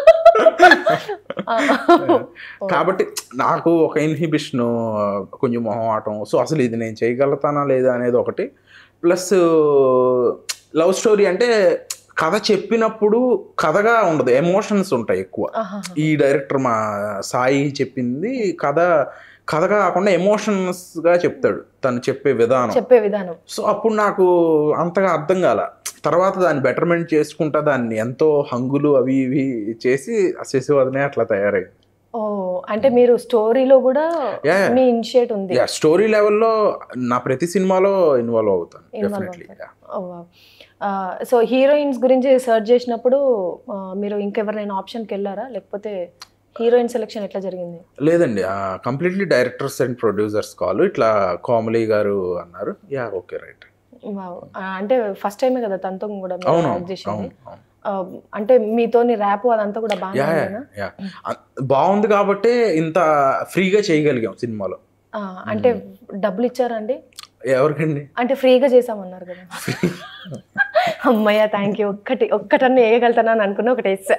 కాబట్టి నాకు ఒక ఇన్హిబిషన్ కొంచెం మొహమాటం సో అసలు ఇది నేను చేయగలుగుతానా లేదా అనేది ఒకటి ప్లస్ లవ్ స్టోరీ అంటే కథ చెప్పినప్పుడు కథగా ఉండదు ఎమోషన్స్ ఉంటాయి ఎక్కువ ఆహా. ఈ డైరెక్టర్ మా సాయి చెప్పింది కథ కథ కాకుండా ఎమోషన్స్ గా చెప్తాడు తను చెప్పే విధానం చెప్పే విధానం సో అప్పుడు నాకు అంతగా అర్థం కాల తర్వాత దాన్ని బెటర్మెంట్ చేసుకుంటా దాన్ని ఎంతో హంగులు అవి ఇవి చేసి ఆ శశివదనే అట్లా తయారైంది ఓ అంటే మీరు స్టోరీలో కూడా Yeah. మీ ఇనిషియేట్ ఉంది యా స్టోరీ లెవెల్లో నా ప్రతి సినిమాలో ఇన్వాల్వ్ అవుతాను Involve డెఫినెట్లీ సో హీరోయిన్స్ గురించి సెర్చ్ చేసినప్పుడు ఆ, మీరు ఇంకెవరైనా ఆప్షన్కి వెళ్ళారా లేకపోతే హీరోయిన్ సెలెక్షన్ ఎట్లా జరిగింది లేదండి completely directors and producers call ఇట్లా కోమలి గారు అన్నారు యా ఓకే రైట్ Wow. ఆ, అంటే ఫస్ట్ టైమే కదా తనతో కూడా మీరు అవును act చేసింది అవును అవును ఆ, అంటే మీతోని ర్యాప్ అదంతా కూడా బాగా యా యా బాగుంది కాబట్టే ఇంత ఫ్రీగా చేయగలిగాం సినిమాలో అంటే డబ్బులు ఇచ్చారండి ఎవరికండి అంటే ఫ్రీగా చేసామన్నారు కదా అమ్మయ్య థ్యాంక్ యూ ఒక్కటి ఒక్కటన్నా వేయగలుగుతానా అని అనుకున్నా ఒకటి వేసా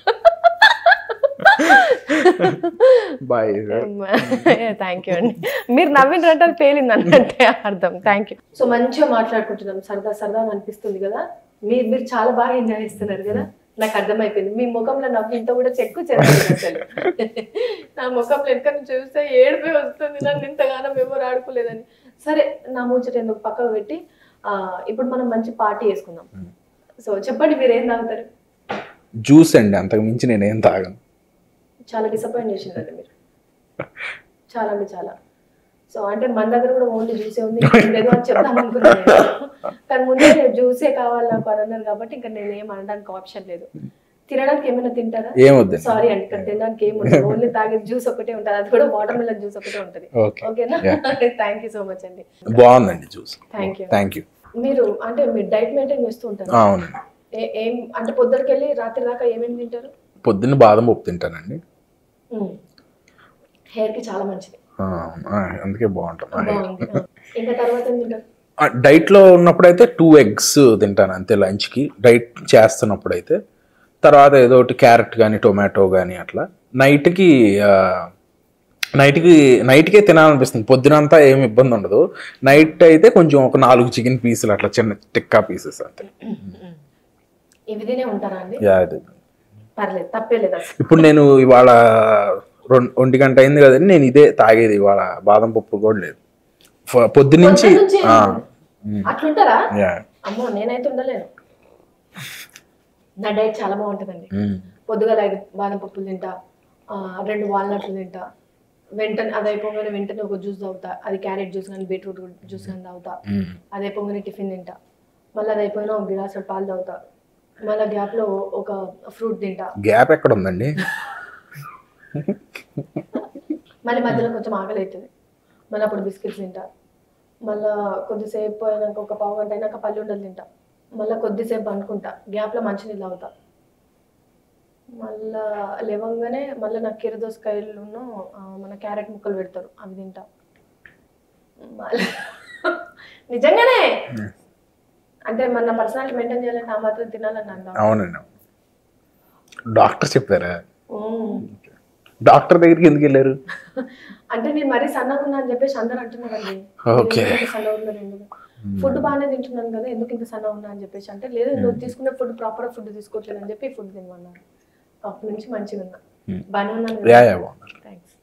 బాయ్ థ్యాంక్ యూ అండి మీరు నవ్వినంటే అది పేలింది అన్నట్టే అర్థం థ్యాంక్ యూ సో మంచిగా మాట్లాడుకుంటున్నాం సరదా సరదా అనిపిస్తుంది కదా మీరు మీరు చాలా బాగా ఎంజాయ్ చేస్తున్నారు కదా నాకు అర్థమైపోయింది మీ ముఖంలో నవ్వింత కూడా చెక్కు చెరగలేదు అసలు నా ముఖంలో ఎక్కడ చూస్తే ఏడుపే వస్తుంది నన్ను ఇంతగానం ఎవరు ఆడుకోలేదని సరే నా ముచ్చట ఎందుకు పక్కకు పెట్టి ఆ, ఇప్పుడు మనం మంచి పార్టీ చేసుకుందాం సో చెప్పండి మీరు ఏం తాగుతారు జ్యూస్ అండి అంతకు మించి నేనేం తాగను చాలా డిసప్పాయింట్ చేసిందండి మీరు చాలా అంటే చాలా సో అంటే మన దగ్గర కూడా ఓన్లీ జ్యూసే ఉంది ఇంకా లేదు అని చెప్దాం అనుకున్నాను నేను. కానీ ముందే జ్యూసే కావాలి నాకు అని అన్నారు కాబట్టి ఇంకా నేను ఏం అనడానికి ఆప్షన్ లేదు తినడానికి ఏమైనా తింటారా ఏమొద్దండి సారీ అండి ఇక్కడ తినడానికి ఏమి ఉండదు ఓన్లీ తాగే జ్యూస్ ఒకటే ఉంటుంది అది కూడా వాటర్ మిలన్ జ్యూస్ ఒకటే ఉంటుంది ఓకే ఓకేనా థ్యాంక్ యూ సో మచ్ అండి బాగుందండి juice thank you thank you మీరు అంటే మీరు డైట్ మెయింటైన్ చేస్తూ ఉంటారు అవునండి ఏ- ఏం అంటే పొద్దునకి వెళ్ళి రాత్రి దాకా ఏమేమి తింటారు పొద్దున్న బాదం పప్పు తింటానండి హెయిర్ కి చాలా మంచిది ఆ, ఆ, అందుకే బాగుంటుంది బాగుంది ఆ. ఇంకా తర్వాత ఏం తింటారు డైట్లో ఉన్నప్పుడైతే టూ ఎగ్స్ తింటాను అంతే లంచ్కి డైట్ చేస్తున్నప్పుడు అయితే తర్వాత ఏదో ఒకటి క్యారెట్ కానీ టొమాటో కానీ అట్లా నైట్కి నైట్కి నైట్కే తినాలనిపిస్తుంది పొద్దునంతా ఏం ఇబ్బంది ఉండదు నైట్ అయితే కొంచెం ఒక నాలుగు చికెన్ పీసులు అట్లా చిన్న టిక్కా పీసెస్ అంతే ఇవి తినే ఉంటారా అండి యా అది పర్లేదు తప్పేలేదు అసలు ఇప్పుడు నేను ఇవాళ రెండు ఒంటి గంట అయింది కదండి నేను ఇదే తాగేది ఇవాళ బాదం పప్పు కూడా లేదు ఫ- పొద్దున్నుంచి పొద్దున్న నుంచి ఆ, అట్లుంటారా యా అమ్మో నేనైతే ఉండలేను నా డైట్ చాలా బాగుంటుందండి మ్మ్. పొద్దుగా ఐదు బాదం పప్పులు తింటా ఆ, రెండు వాల్నట్లు తింటా వెంటనే అది అయిపోగానే వెంటనే ఒక జ్యూస్ తాగుతా అది క్యారెట్ జ్యూస్ కానీ బీట్రూట్ జ్యూస్ కానీ తాగుతా మ్మ్. అది అయిపోగానే టిఫిన్ తింటా మళ్ళీ అది అయిపోయినా ఒక గిలాసు పాలు తాగుతా మళ్ళీ గ్యాప్లో ఒక ఫ్రూట్ తింటా గ్యాప్ ఎక్కడ ఉందండి మళ్ళీ మధ్యలో కొంచెం ఆకలి అవుతుంది మళ్ళీ అప్పుడు బిస్కెట్స్ తింటా మళ్ళీ కొద్దిసేపు అయినాక ఒక పావు గంట అయినాక పల్లి ఉండలు తింటా మళ్ళీ కొద్దిసేపు అనుకుంటా గ్యాప్లో మంచినీళ్ళు తాగుతా మళ్ళా లేవంగానే మళ్ళీ నాకు కీరదోసకాయలును ఆ, మన క్యారెట్ ముక్కలు పెడతారు అవి తింటా మళ్ళీ నిజంగానే అంటే మన పర్సనాలిటీ మెయింటైన్ చేయాలంటే ఆ మాత్రం తినాలని అందా అవునండి అవును. డాక్టర్ చెప్పారా డాక్టర్ దగ్గరికి ఎందుకు వెళ్ళారు అంటే నేను మరీ సన్నగా ఉన్నా అని చెప్పేసి అందరు అంటున్నారండి ఓకే. ఎందుకు ఇంత సన్నగా ఉన్నారు ఎందుకు ఫుడ్ బాగానే తింటున్నాను కదా ఎందుకు ఇంత సన్నగా ఉన్నా అని చెప్పేసి అంటే లేదు నువ్వు తీసుకునే ఫుడ్ ప్రాపర్ ఫుడ్ తీసుకోవట్లేదు అని చెప్పి ఫుడ్ తినమన్నారు అప్పటి నుంచి మంచిగా ఉన్నా బాగానే ఉన్నాను యా యా బాగున్నారు థ్యాంక్స్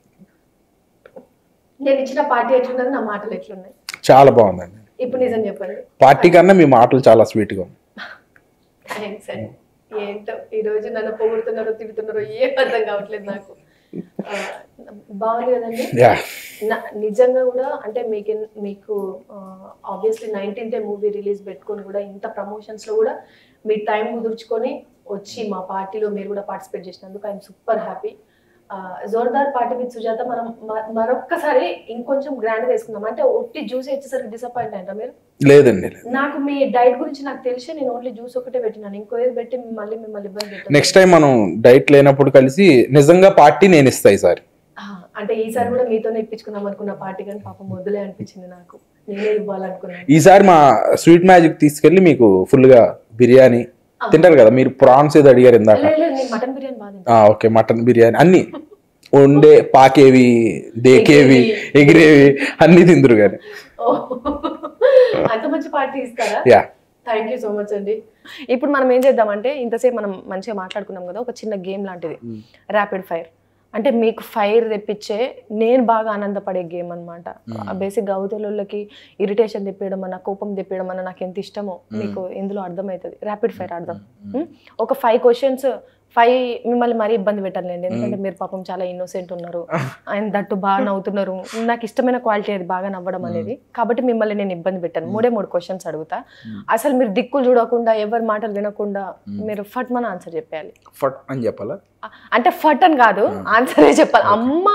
నేను ఇచ్చిన పార్టీ ఎట్లున్నది నా మాటలు ఎట్లున్నాయి చాలా బాగుందండి ఇప్పుడు నిజం చెప్పండి పార్టీ కన్నా మీ మాటలు చాలా స్వీట్గా ఉన్నాయి థ్యాంక్స్ అండి ఏంటో ఈ రోజు నన్ను పొగుడుతున్నారో తిడుతున్నారో ఏం అర్థం కావట్లేదు నాకు ఆ, బాగుంది కదండి యా నా- నిజంగా కూడా అంటే మీకు ఎన్- మీకు ఆబ్వియస్లీ నైన్టీన్త్ మూవీ రిలీజ్ పెట్టుకొని కూడా ఇంత ప్రమోషన్స్ లో కూడా మీ టైం కుదుర్చుకొని వచ్చి మా పార్టీలో మీరు కూడా పార్టిసిపేట్ చేసినందుకు I'm super happy Jordar party with Sujatha మనం మ- మరొక్కసారి ఇంకొంచెం గ్రాండ్ గా వేసుకుందాం అంటే ఒట్టి జ్యూస్ ఇచ్చేసరికి డిసప్పాయింట్ అయ్యారా మీరు లేదండి లేదు నాకు మీ డైట్ గురించి నాకు తెలిసి నేను ఓన్లీ జ్యూస్ ఒకటే పెట్టినాను ఇంకో ఏది పెట్టి మళ్ళీ మిమ్మల్ని ఇబ్బంది పెట్టాను నెక్స్ట్ టైం మనం డైట్ లేనప్పుడు కలిసి నిజంగా పార్టీ నేను ఇస్తా ఈసారి ఆ, అంటే ఈసారి కూడా మీతోనే ఇప్పించుకుందాం అనుకున్న పార్టీ కానీ పాపం వద్దులే అనిపించింది నాకు నేనే ఇవ్వాలనుకున్నాను ఈసారి మా స్వీట్ మ్యాజిక్ తీసుకెళ్ళి మీకు ఫుల్గా బిర్యానీ తింటారు కదా మీరు ప్రాన్స్ ఏదో అడిగారు ఇందాక లేదు లేదు నేను మటన్ బిర్యానీ బాగా తింటాను. ఆ, ఓకే మటన్ బిర్యానీ అన్ని వండే పాకేవి దేకేవి ఎగిరేవి అన్ని తిందురు కానీ ఓ, అంత మంచి పార్టీ ఇస్తారా yeah thank you so much అండి ఇప్పుడు మనం ఏం చేద్దామంటే ఇంతసేపు మనం మంచిగా మాట్లాడుకున్నాం కదా ఒక చిన్న గేమ్ లాంటిది ర్యాపిడ్ ఫైర్ అంటే మీకు ఫైర్ తెప్పించే నేను బాగా ఆనందపడే గేమ్ అనమాట బేసిక్గా అవతలకి ఇరిటేషన్ తెప్పించడం అన్న కోపం తెప్పించడం అన్న నాకు ఎంత ఇష్టమో మీకు ఇందులో అర్థమవుతుంది ర్యాపిడ్ ఫైర్ అర్థం ఉమ్, ఒక ఫైవ్ క్వశ్చన్స్ ఫైవ్ మిమ్మల్ని మరీ ఇబ్బంది పెట్టాలండి ఎందుకంటే మీరు పాపం చాలా ఇన్నోసెంట్ ఉన్నారు ఆయన దట్టు బాగా నవ్వుతున్నారు నాకు ఇష్టమైన క్వాలిటీ అది బాగా నవ్వడం అనేది కాబట్టి మిమ్మల్ని నేను ఇబ్బంది పెట్టాను మూడే మూడు క్వశ్చన్స్ అడుగుతా అసలు మీరు దిక్కులు చూడకుండా ఎవరి మాటలు వినకుండా మీరు ఫట్ మన ఆన్సర్ చెప్పేయాలి ఫట్ అని చెప్పాలా అ- అంటే ఫట్ అని కాదు ఆన్సరే చెప్పాలి అమ్మా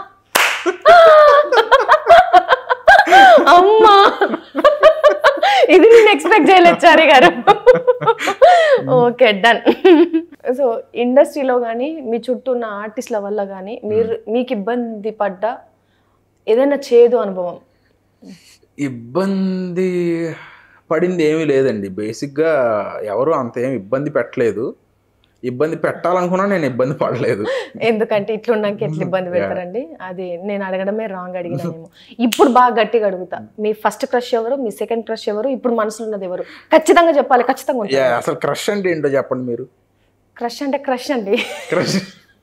అమ్మా ఇది నేను ఎక్స్పెక్ట్ చేయలేదు చారి గారు ఓకే డన్ సో ఇండస్ట్రీలో కానీ మీ చుట్టూ ఉన్న ఆర్టిస్టుల వల్ల కానీ మీరు మీకు ఇబ్బంది పడ్డ ఏదైనా చేదు అనుభవం ఇబ్బంది పడింది ఏమీ లేదండి బేసిక్గా ఎవరు అంత ఏం ఇబ్బంది పెట్టలేదు ఇబ్బంది పెట్టాలనుకున్నా నేను ఇబ్బంది పడలేదు ఎందుకంటే ఇట్లున్నాక ఎట్లా ఇబ్బంది పెడతారండి అది నేను అడగడమే రాంగ్ అడిగినానేమో ఇప్పుడు బాగా గట్టిగా అడుగుతా మీ ఫస్ట్ క్రష్ ఎవరు మీ సెకండ్ క్రష్ ఎవరు ఇప్పుడు మనసులో ఉన్నది ఎవరు ఖచ్చితంగా చెప్పాలి ఖచ్చితంగా ఉంటుంది యా, అసలు క్రష్ అంటే ఏంటో చెప్పండి మీరు క్రష్ అంటే క్రష్ అండి క్రష్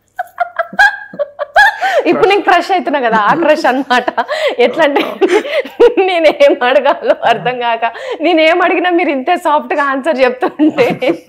ఇప్పుడు నేను క్రష్ అవుతున్నా కదా ఆ క్రష్ అన్నమాట ఎట్లా అంటే నేనేం అడగాలో అర్థం కాక నేనేం అడిగినా మీరు ఇంతే సాఫ్ట్ గా ఆన్సర్ చెప్తుంటే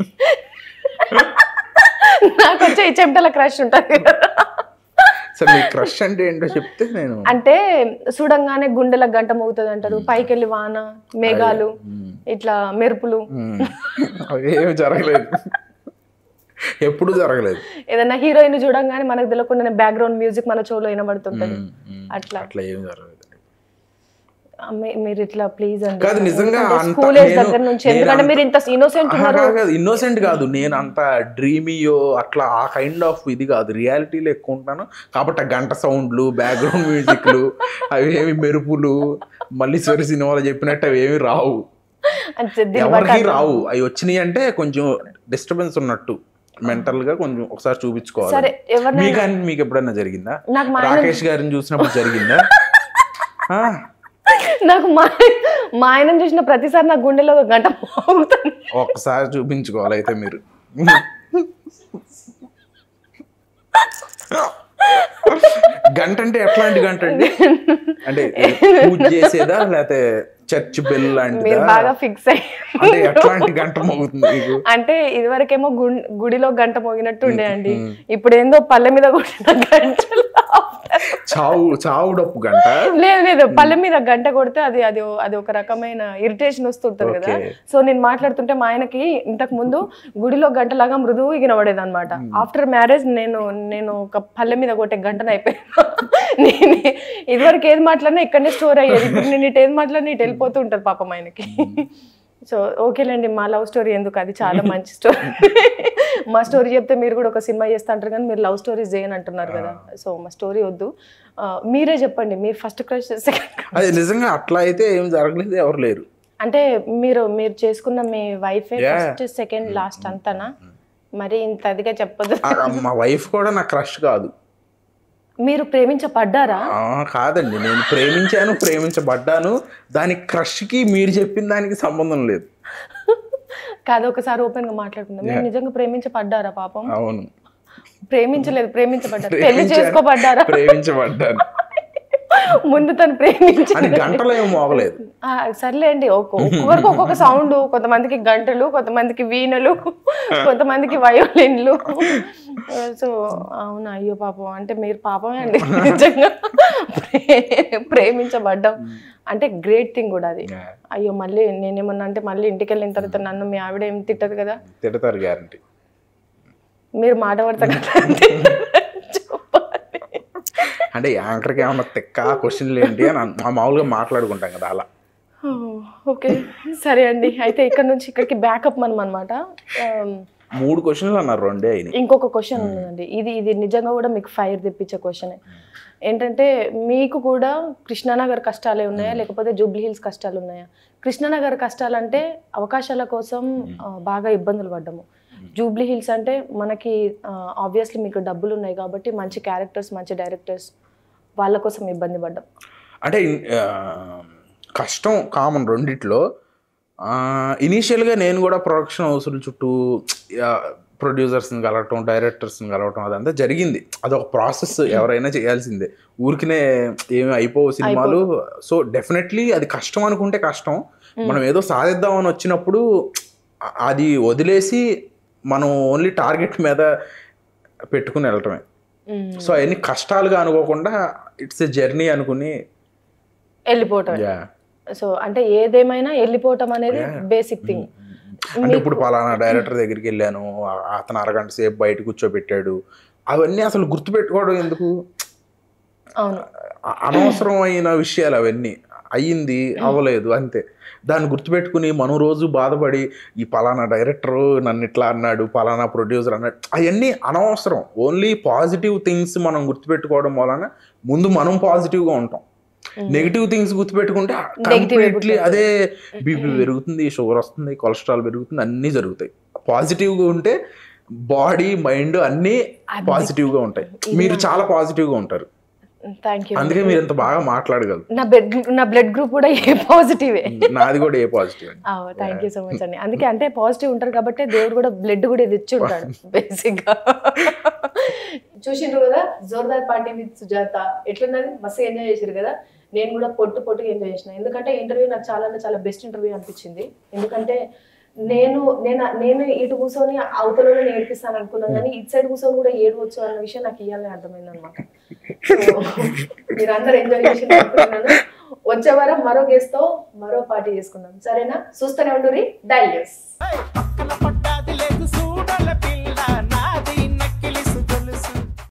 నాకు వచ్చే ఈ చెమటల క్రష్ ఉంటుంది కదా సరే మీ క్రష్ అంటే ఏంటో చెప్తే నేను అంటే చూడంగానే గుండెలకు గంట మోగుతుంది అంటారు పైకి వెళ్ళి వాన మేఘాలు ఇట్లా మెరుపులు మ్మ్. ఏమి జరగలేదు ఎప్పుడు జరగలేదు ఏదైనా హీరోయిన్ చూడంగానే మనకు తెలియకుండా బ్యాక్గ్రౌండ్ మ్యూజిక్ మన చెవులో వినబడుతుంటది మ్మ్. అట్లా అట్లా ఏమి జరగలేదు అమ్మే- మీరు ఇట్లా ప్లీజ్ అండి కాదు నిజంగా అంత స్కూల్ ఏజ్ నేను- దగ్గర నుంచి నేను ఎందుకంటే అంత- మీరు ఇంత ఇన్నోసెంట్ ఉన్నారు ఇన్నోసెంట్ కాదు నేను అంత డ్రీమీయో అట్లా ఆ కైండ్ ఆఫ్ ఇది కాదు రియాలిటీలో ఎక్కువ ఉంటాను కాబట్టి ఆ గంట సౌండ్లు బ్యాక్గ్రౌండ్ మ్యూజిక్లు అవి ఏమి మెరుపులు మళ్ళీ సరి సినిమాలో చెప్పినట్టు అవి ఏమి రావు అంటే దీన్ని బట్టి ఎవరికి అర్థం- రావు అవి వచ్చినాయి అంటే కొంచెం డిస్టర్బెన్స్ ఉన్నట్టు మెంటల్ గా కొంచెం ఒకసారి చూపించుకోవాలి సరే ఎవరినైనా మీకు అని మీకు ఎప్పుడైనా జరిగిందా నాకు మా ఆయన రాకేష్ గారిని చూసినప్పుడు జరిగిందా ఆ, నాకు మా మా ఆయనను చూసిన ప్రతిసారి నా గుండెలో ఒక గంట మోగుతుంది ఒక్కసారి చూపించుకోవాలి అయితే మీరు గంట అంటే ఎట్లాంటి గంట అండి అంటే పూజ చేసేదా లేకపోతే చర్చ్ బెల్ మీరు లాంటిదా బాగా ఫిక్స్ అయ్యి అంటే ఎట్లాంటి గంట మోగుతుంది మీకు అంటే ఇదివరకేమో గుం- గుడిలో గంట మోగినట్టు ఉండే అండి ఇప్పుడు ఏందో పల్లె మీద కొట్టిన గంటలు చావు చావు డప్పు గంట లేదు లేదు పల్లె మీద గంట కొడితే అది అది ఓ- అది ఒక రకమైన ఇరిటేషన్ వస్తుంటది కదా Okay. సో నేను మాట్లాడుతుంటే మా ఆయనకి ఇంతకు ముందు గుడిలో గంటలాగా మృదువు వినబడేది అనమాట ఆఫ్టర్ మ్యారేజ్ నేను నేను ఒక పల్లె మీద కొట్టే గంటను అయిపోయాను నేను ఇదివరకు ఏది మాట్లాడినా ఇక్కడనే స్టోర్ అయ్యేది ఇప్పుడు నేను ఇటు ఏది మాట్లాడినా ఇటు వెళ్ళిపోతూ ఉంటారు పాపం ఆయనకి సో ఓకేలేండి మా లవ్ స్టోరీ ఎందుకు అది చాలా మంచి స్టోరీ మా స్టోరీ చెప్తే మీరు కూడా ఒక సినిమా చేస్తా అంటారు కానీ మీరు లవ్ స్టోరీస్ చేయని అంటున్నారు కదా సో మా స్టోరీ వద్దు ఆ, మీరే చెప్పండి మీ ఫస్ట్ క్రష్ సెకండ్ అది నిజంగా అట్లా అయితే ఏం జరగలేదు ఎవరు లేరు అంటే మీరు మీరు చేసుకున్న మీ వైఫే Yeah. ఫస్ట్ సెకండ్ లాస్ట్ అంతనా మరి ఇంత అదిగా చెప్పదు ఆ, మా వైఫ్ కూడా నా క్రష్ కాదు మీరు ప్రేమించబడ్డారా ఆ, కాదండి నేను ప్రేమించాను ప్రేమించబడ్డాను దాని క్రష్కి మీరు చెప్పిన దానికి సంబంధం లేదు కాదు ఒకసారి ఓపెన్ గా మాట్లాడుకుందాం మీరు నిజంగా ప్రేమించబడ్డారా పాపం అవును ప్రేమించలేదు ప్రేమించబడ్డారు పెళ్లి ప్రేమించాను, చేసుకోబడ్డారా ప్రేమించబడ్డాను ముందు తను ప్రేమించి అని గంటలో ఏం మోగలేదు ఆ, సర్లేండి ఒక్కొ- ఒక్కొక్కరికి ఒక్కొక్క సౌండ్ కొంతమందికి గంటలు కొంతమందికి వీణలు కొంతమందికి వయోలిన్లు సో అవునా అయ్యో పాపం అంటే మీరు పాపమే అండి నిజంగా ప్రే- ప్రేమించబడ్డం అంటే గ్రేట్ థింగ్ కూడా అది అయ్యో మళ్ళీ నేనేమన్నా అంటే మళ్ళీ ఇంటికి వెళ్ళిన తర్వాత నన్ను మీ ఆవిడ ఏం తిట్టదు కదా తిడతారు గ్యారంటీ మీరు మాట పడతా కదా అంటే చెప్పాలి. అంటే యాంకర్కి ఏమన్నా తెక్క క్వశ్చన్లు ఏంటి అని అన్- మా మామూలుగా మాట్లాడుకుంటాం కదా అలా ఓ, ఓకే సరే అండి అయితే ఇక్కడ నుంచి ఇక్కడికి బ్యాకప్ మనం అనమాట మూడు క్వశ్చన్లు అన్నారు రెండే అయినాయి ఇంకొక క్వశ్చన్ ఉందండి ఇది ఇది నిజంగా కూడా మీకు ఫైర్ తెప్పించే క్వశ్చన్ ఏంటంటే మీకు కూడా కృష్ణానగర్ కష్టాలే ఉన్నాయా లేకపోతే జూబ్లీ హిల్స్ కష్టాలు ఉన్నాయా కృష్ణానగర్ కష్టాలు అంటే అవకాశాల కోసం ఆ, బాగా ఇబ్బందులు పడ్డాము జూబ్లీ హిల్స్ అంటే మనకి ఆబ్వియస్లీ మీకు డబ్బులు ఉన్నాయి కాబట్టి మంచి క్యారెక్టర్స్ మంచి డైరెక్టర్స్ వాళ్ళ కోసం ఇబ్బంది పడ్డాం అంటే ఆ, కష్టం కామన్ రెండిట్లో ఇనీషియల్గా నేను కూడా ప్రొడక్షన్ హౌసుల చుట్టూ ప్రొడ్యూసర్స్ని కలవటం డైరెక్టర్స్ని కలవటం అదంతా జరిగింది అదొక ప్రాసెస్ ఎవరైనా చేయాల్సిందే ఊరికినే ఏమి అయిపోవు సినిమాలు సో డెఫినెట్లీ అది కష్టం అనుకుంటే కష్టం మనం ఏదో సాధిద్దామని వచ్చినప్పుడు అ- అది వదిలేసి మనం ఓన్లీ టార్గెట్ మీద పెట్టుకుని వెళ్ళటమే సో అవన్నీ కష్టాలుగా అనుకోకుండా ఇట్స్ ఎ జర్నీ అనుకుని వెళ్ళిపోవటం యా సో అంటే ఏదేమైనా వెళ్ళిపోవటం అనేది బేసిక్ థింగ్ అంటే ఇప్పుడు పలానా డైరెక్టర్ దగ్గరికి వెళ్ళాను ఆ- అతను అరగంట సేపు బయట కూర్చోబెట్టాడు అవన్నీ అసలు గుర్తుపెట్టుకోవడం ఎందుకు అవును అ- అనవసరమైన విషయాలు అవన్నీ అయ్యింది అవ్వలేదు అంతే దాన్ని గుర్తుపెట్టుకుని మనం రోజు బాధపడి ఈ పలానా డైరెక్టర్ నన్ను ఇట్లా అన్నాడు పలానా ప్రొడ్యూసర్ అన్నాడు అవన్నీ అనవసరం ఓన్లీ పాజిటివ్ థింగ్స్ మనం గుర్తుపెట్టుకోవడం వలన ముందు మనం పాజిటివ్గా ఉంటాం నెగిటివ్ థింగ్స్ గుర్తుపెట్టుకుంటే కంప్లీట్లీ అదే బీపీ పెరుగుతుంది షుగర్ వస్తుంది కొలెస్ట్రాల్ పెరుగుతుంది అన్నీ జరుగుతాయి పాజిటివ్గా ఉంటే బాడీ మైండ్ అన్నీ పాజిటివ్గా ఉంటాయి మీరు చాలా పాజిటివ్గా ఉంటారు థ్యాంక్ యూ అందుకే మీరు ఇంత బాగా మాట్లాడగలరు నా బ్లడ్ నా బ్లడ్ గ్రూప్ కూడా ఏ పాజిటివే నాది కూడా A positive thank you so much అండి అందుకే అంటే పాజిటివ్ ఉంటారు కాబట్టి దేవుడు కూడా బ్లడ్ కూడా ఇది ఇచ్చి ఉంటాడు బేసిక్ గా చూసిండ్రు కదా జోర్దార్ పార్టీ విత్ సుజాత ఎట్లున్నది మస్తు ఎంజాయ్ చేసారు కదా నేను కూడా పొట్టు పొట్టుగా ఎంజాయ్ చేసిన ఎందుకంటే ఇంటర్వ్యూ నాకు చాలా అంటే చాలా బెస్ట్ ఇంటర్వ్యూ అనిపించింది ఎందుకంటే నేను నేను నేను ఇటు కూర్చొని అవతలలో నేర్పిస్తాను అనుకున్నాను కానీ ఇటు సైడ్ కూర్చొని కూడా ఏడవచ్చు అన్న విషయం నాకు ఇవ్వాలని అర్థమైంది అనమాట మీరు అందరు ఎంజాయ్ చేసి అనుకుంటున్నాను వచ్చే వారం మరో గెస్ట్ తో మరో పార్టీ చేసుకుందాం సరేనా చూస్తూనే ఉండు డైల్ పక్కన పడ్డాది లేదు చూడల పిల్ల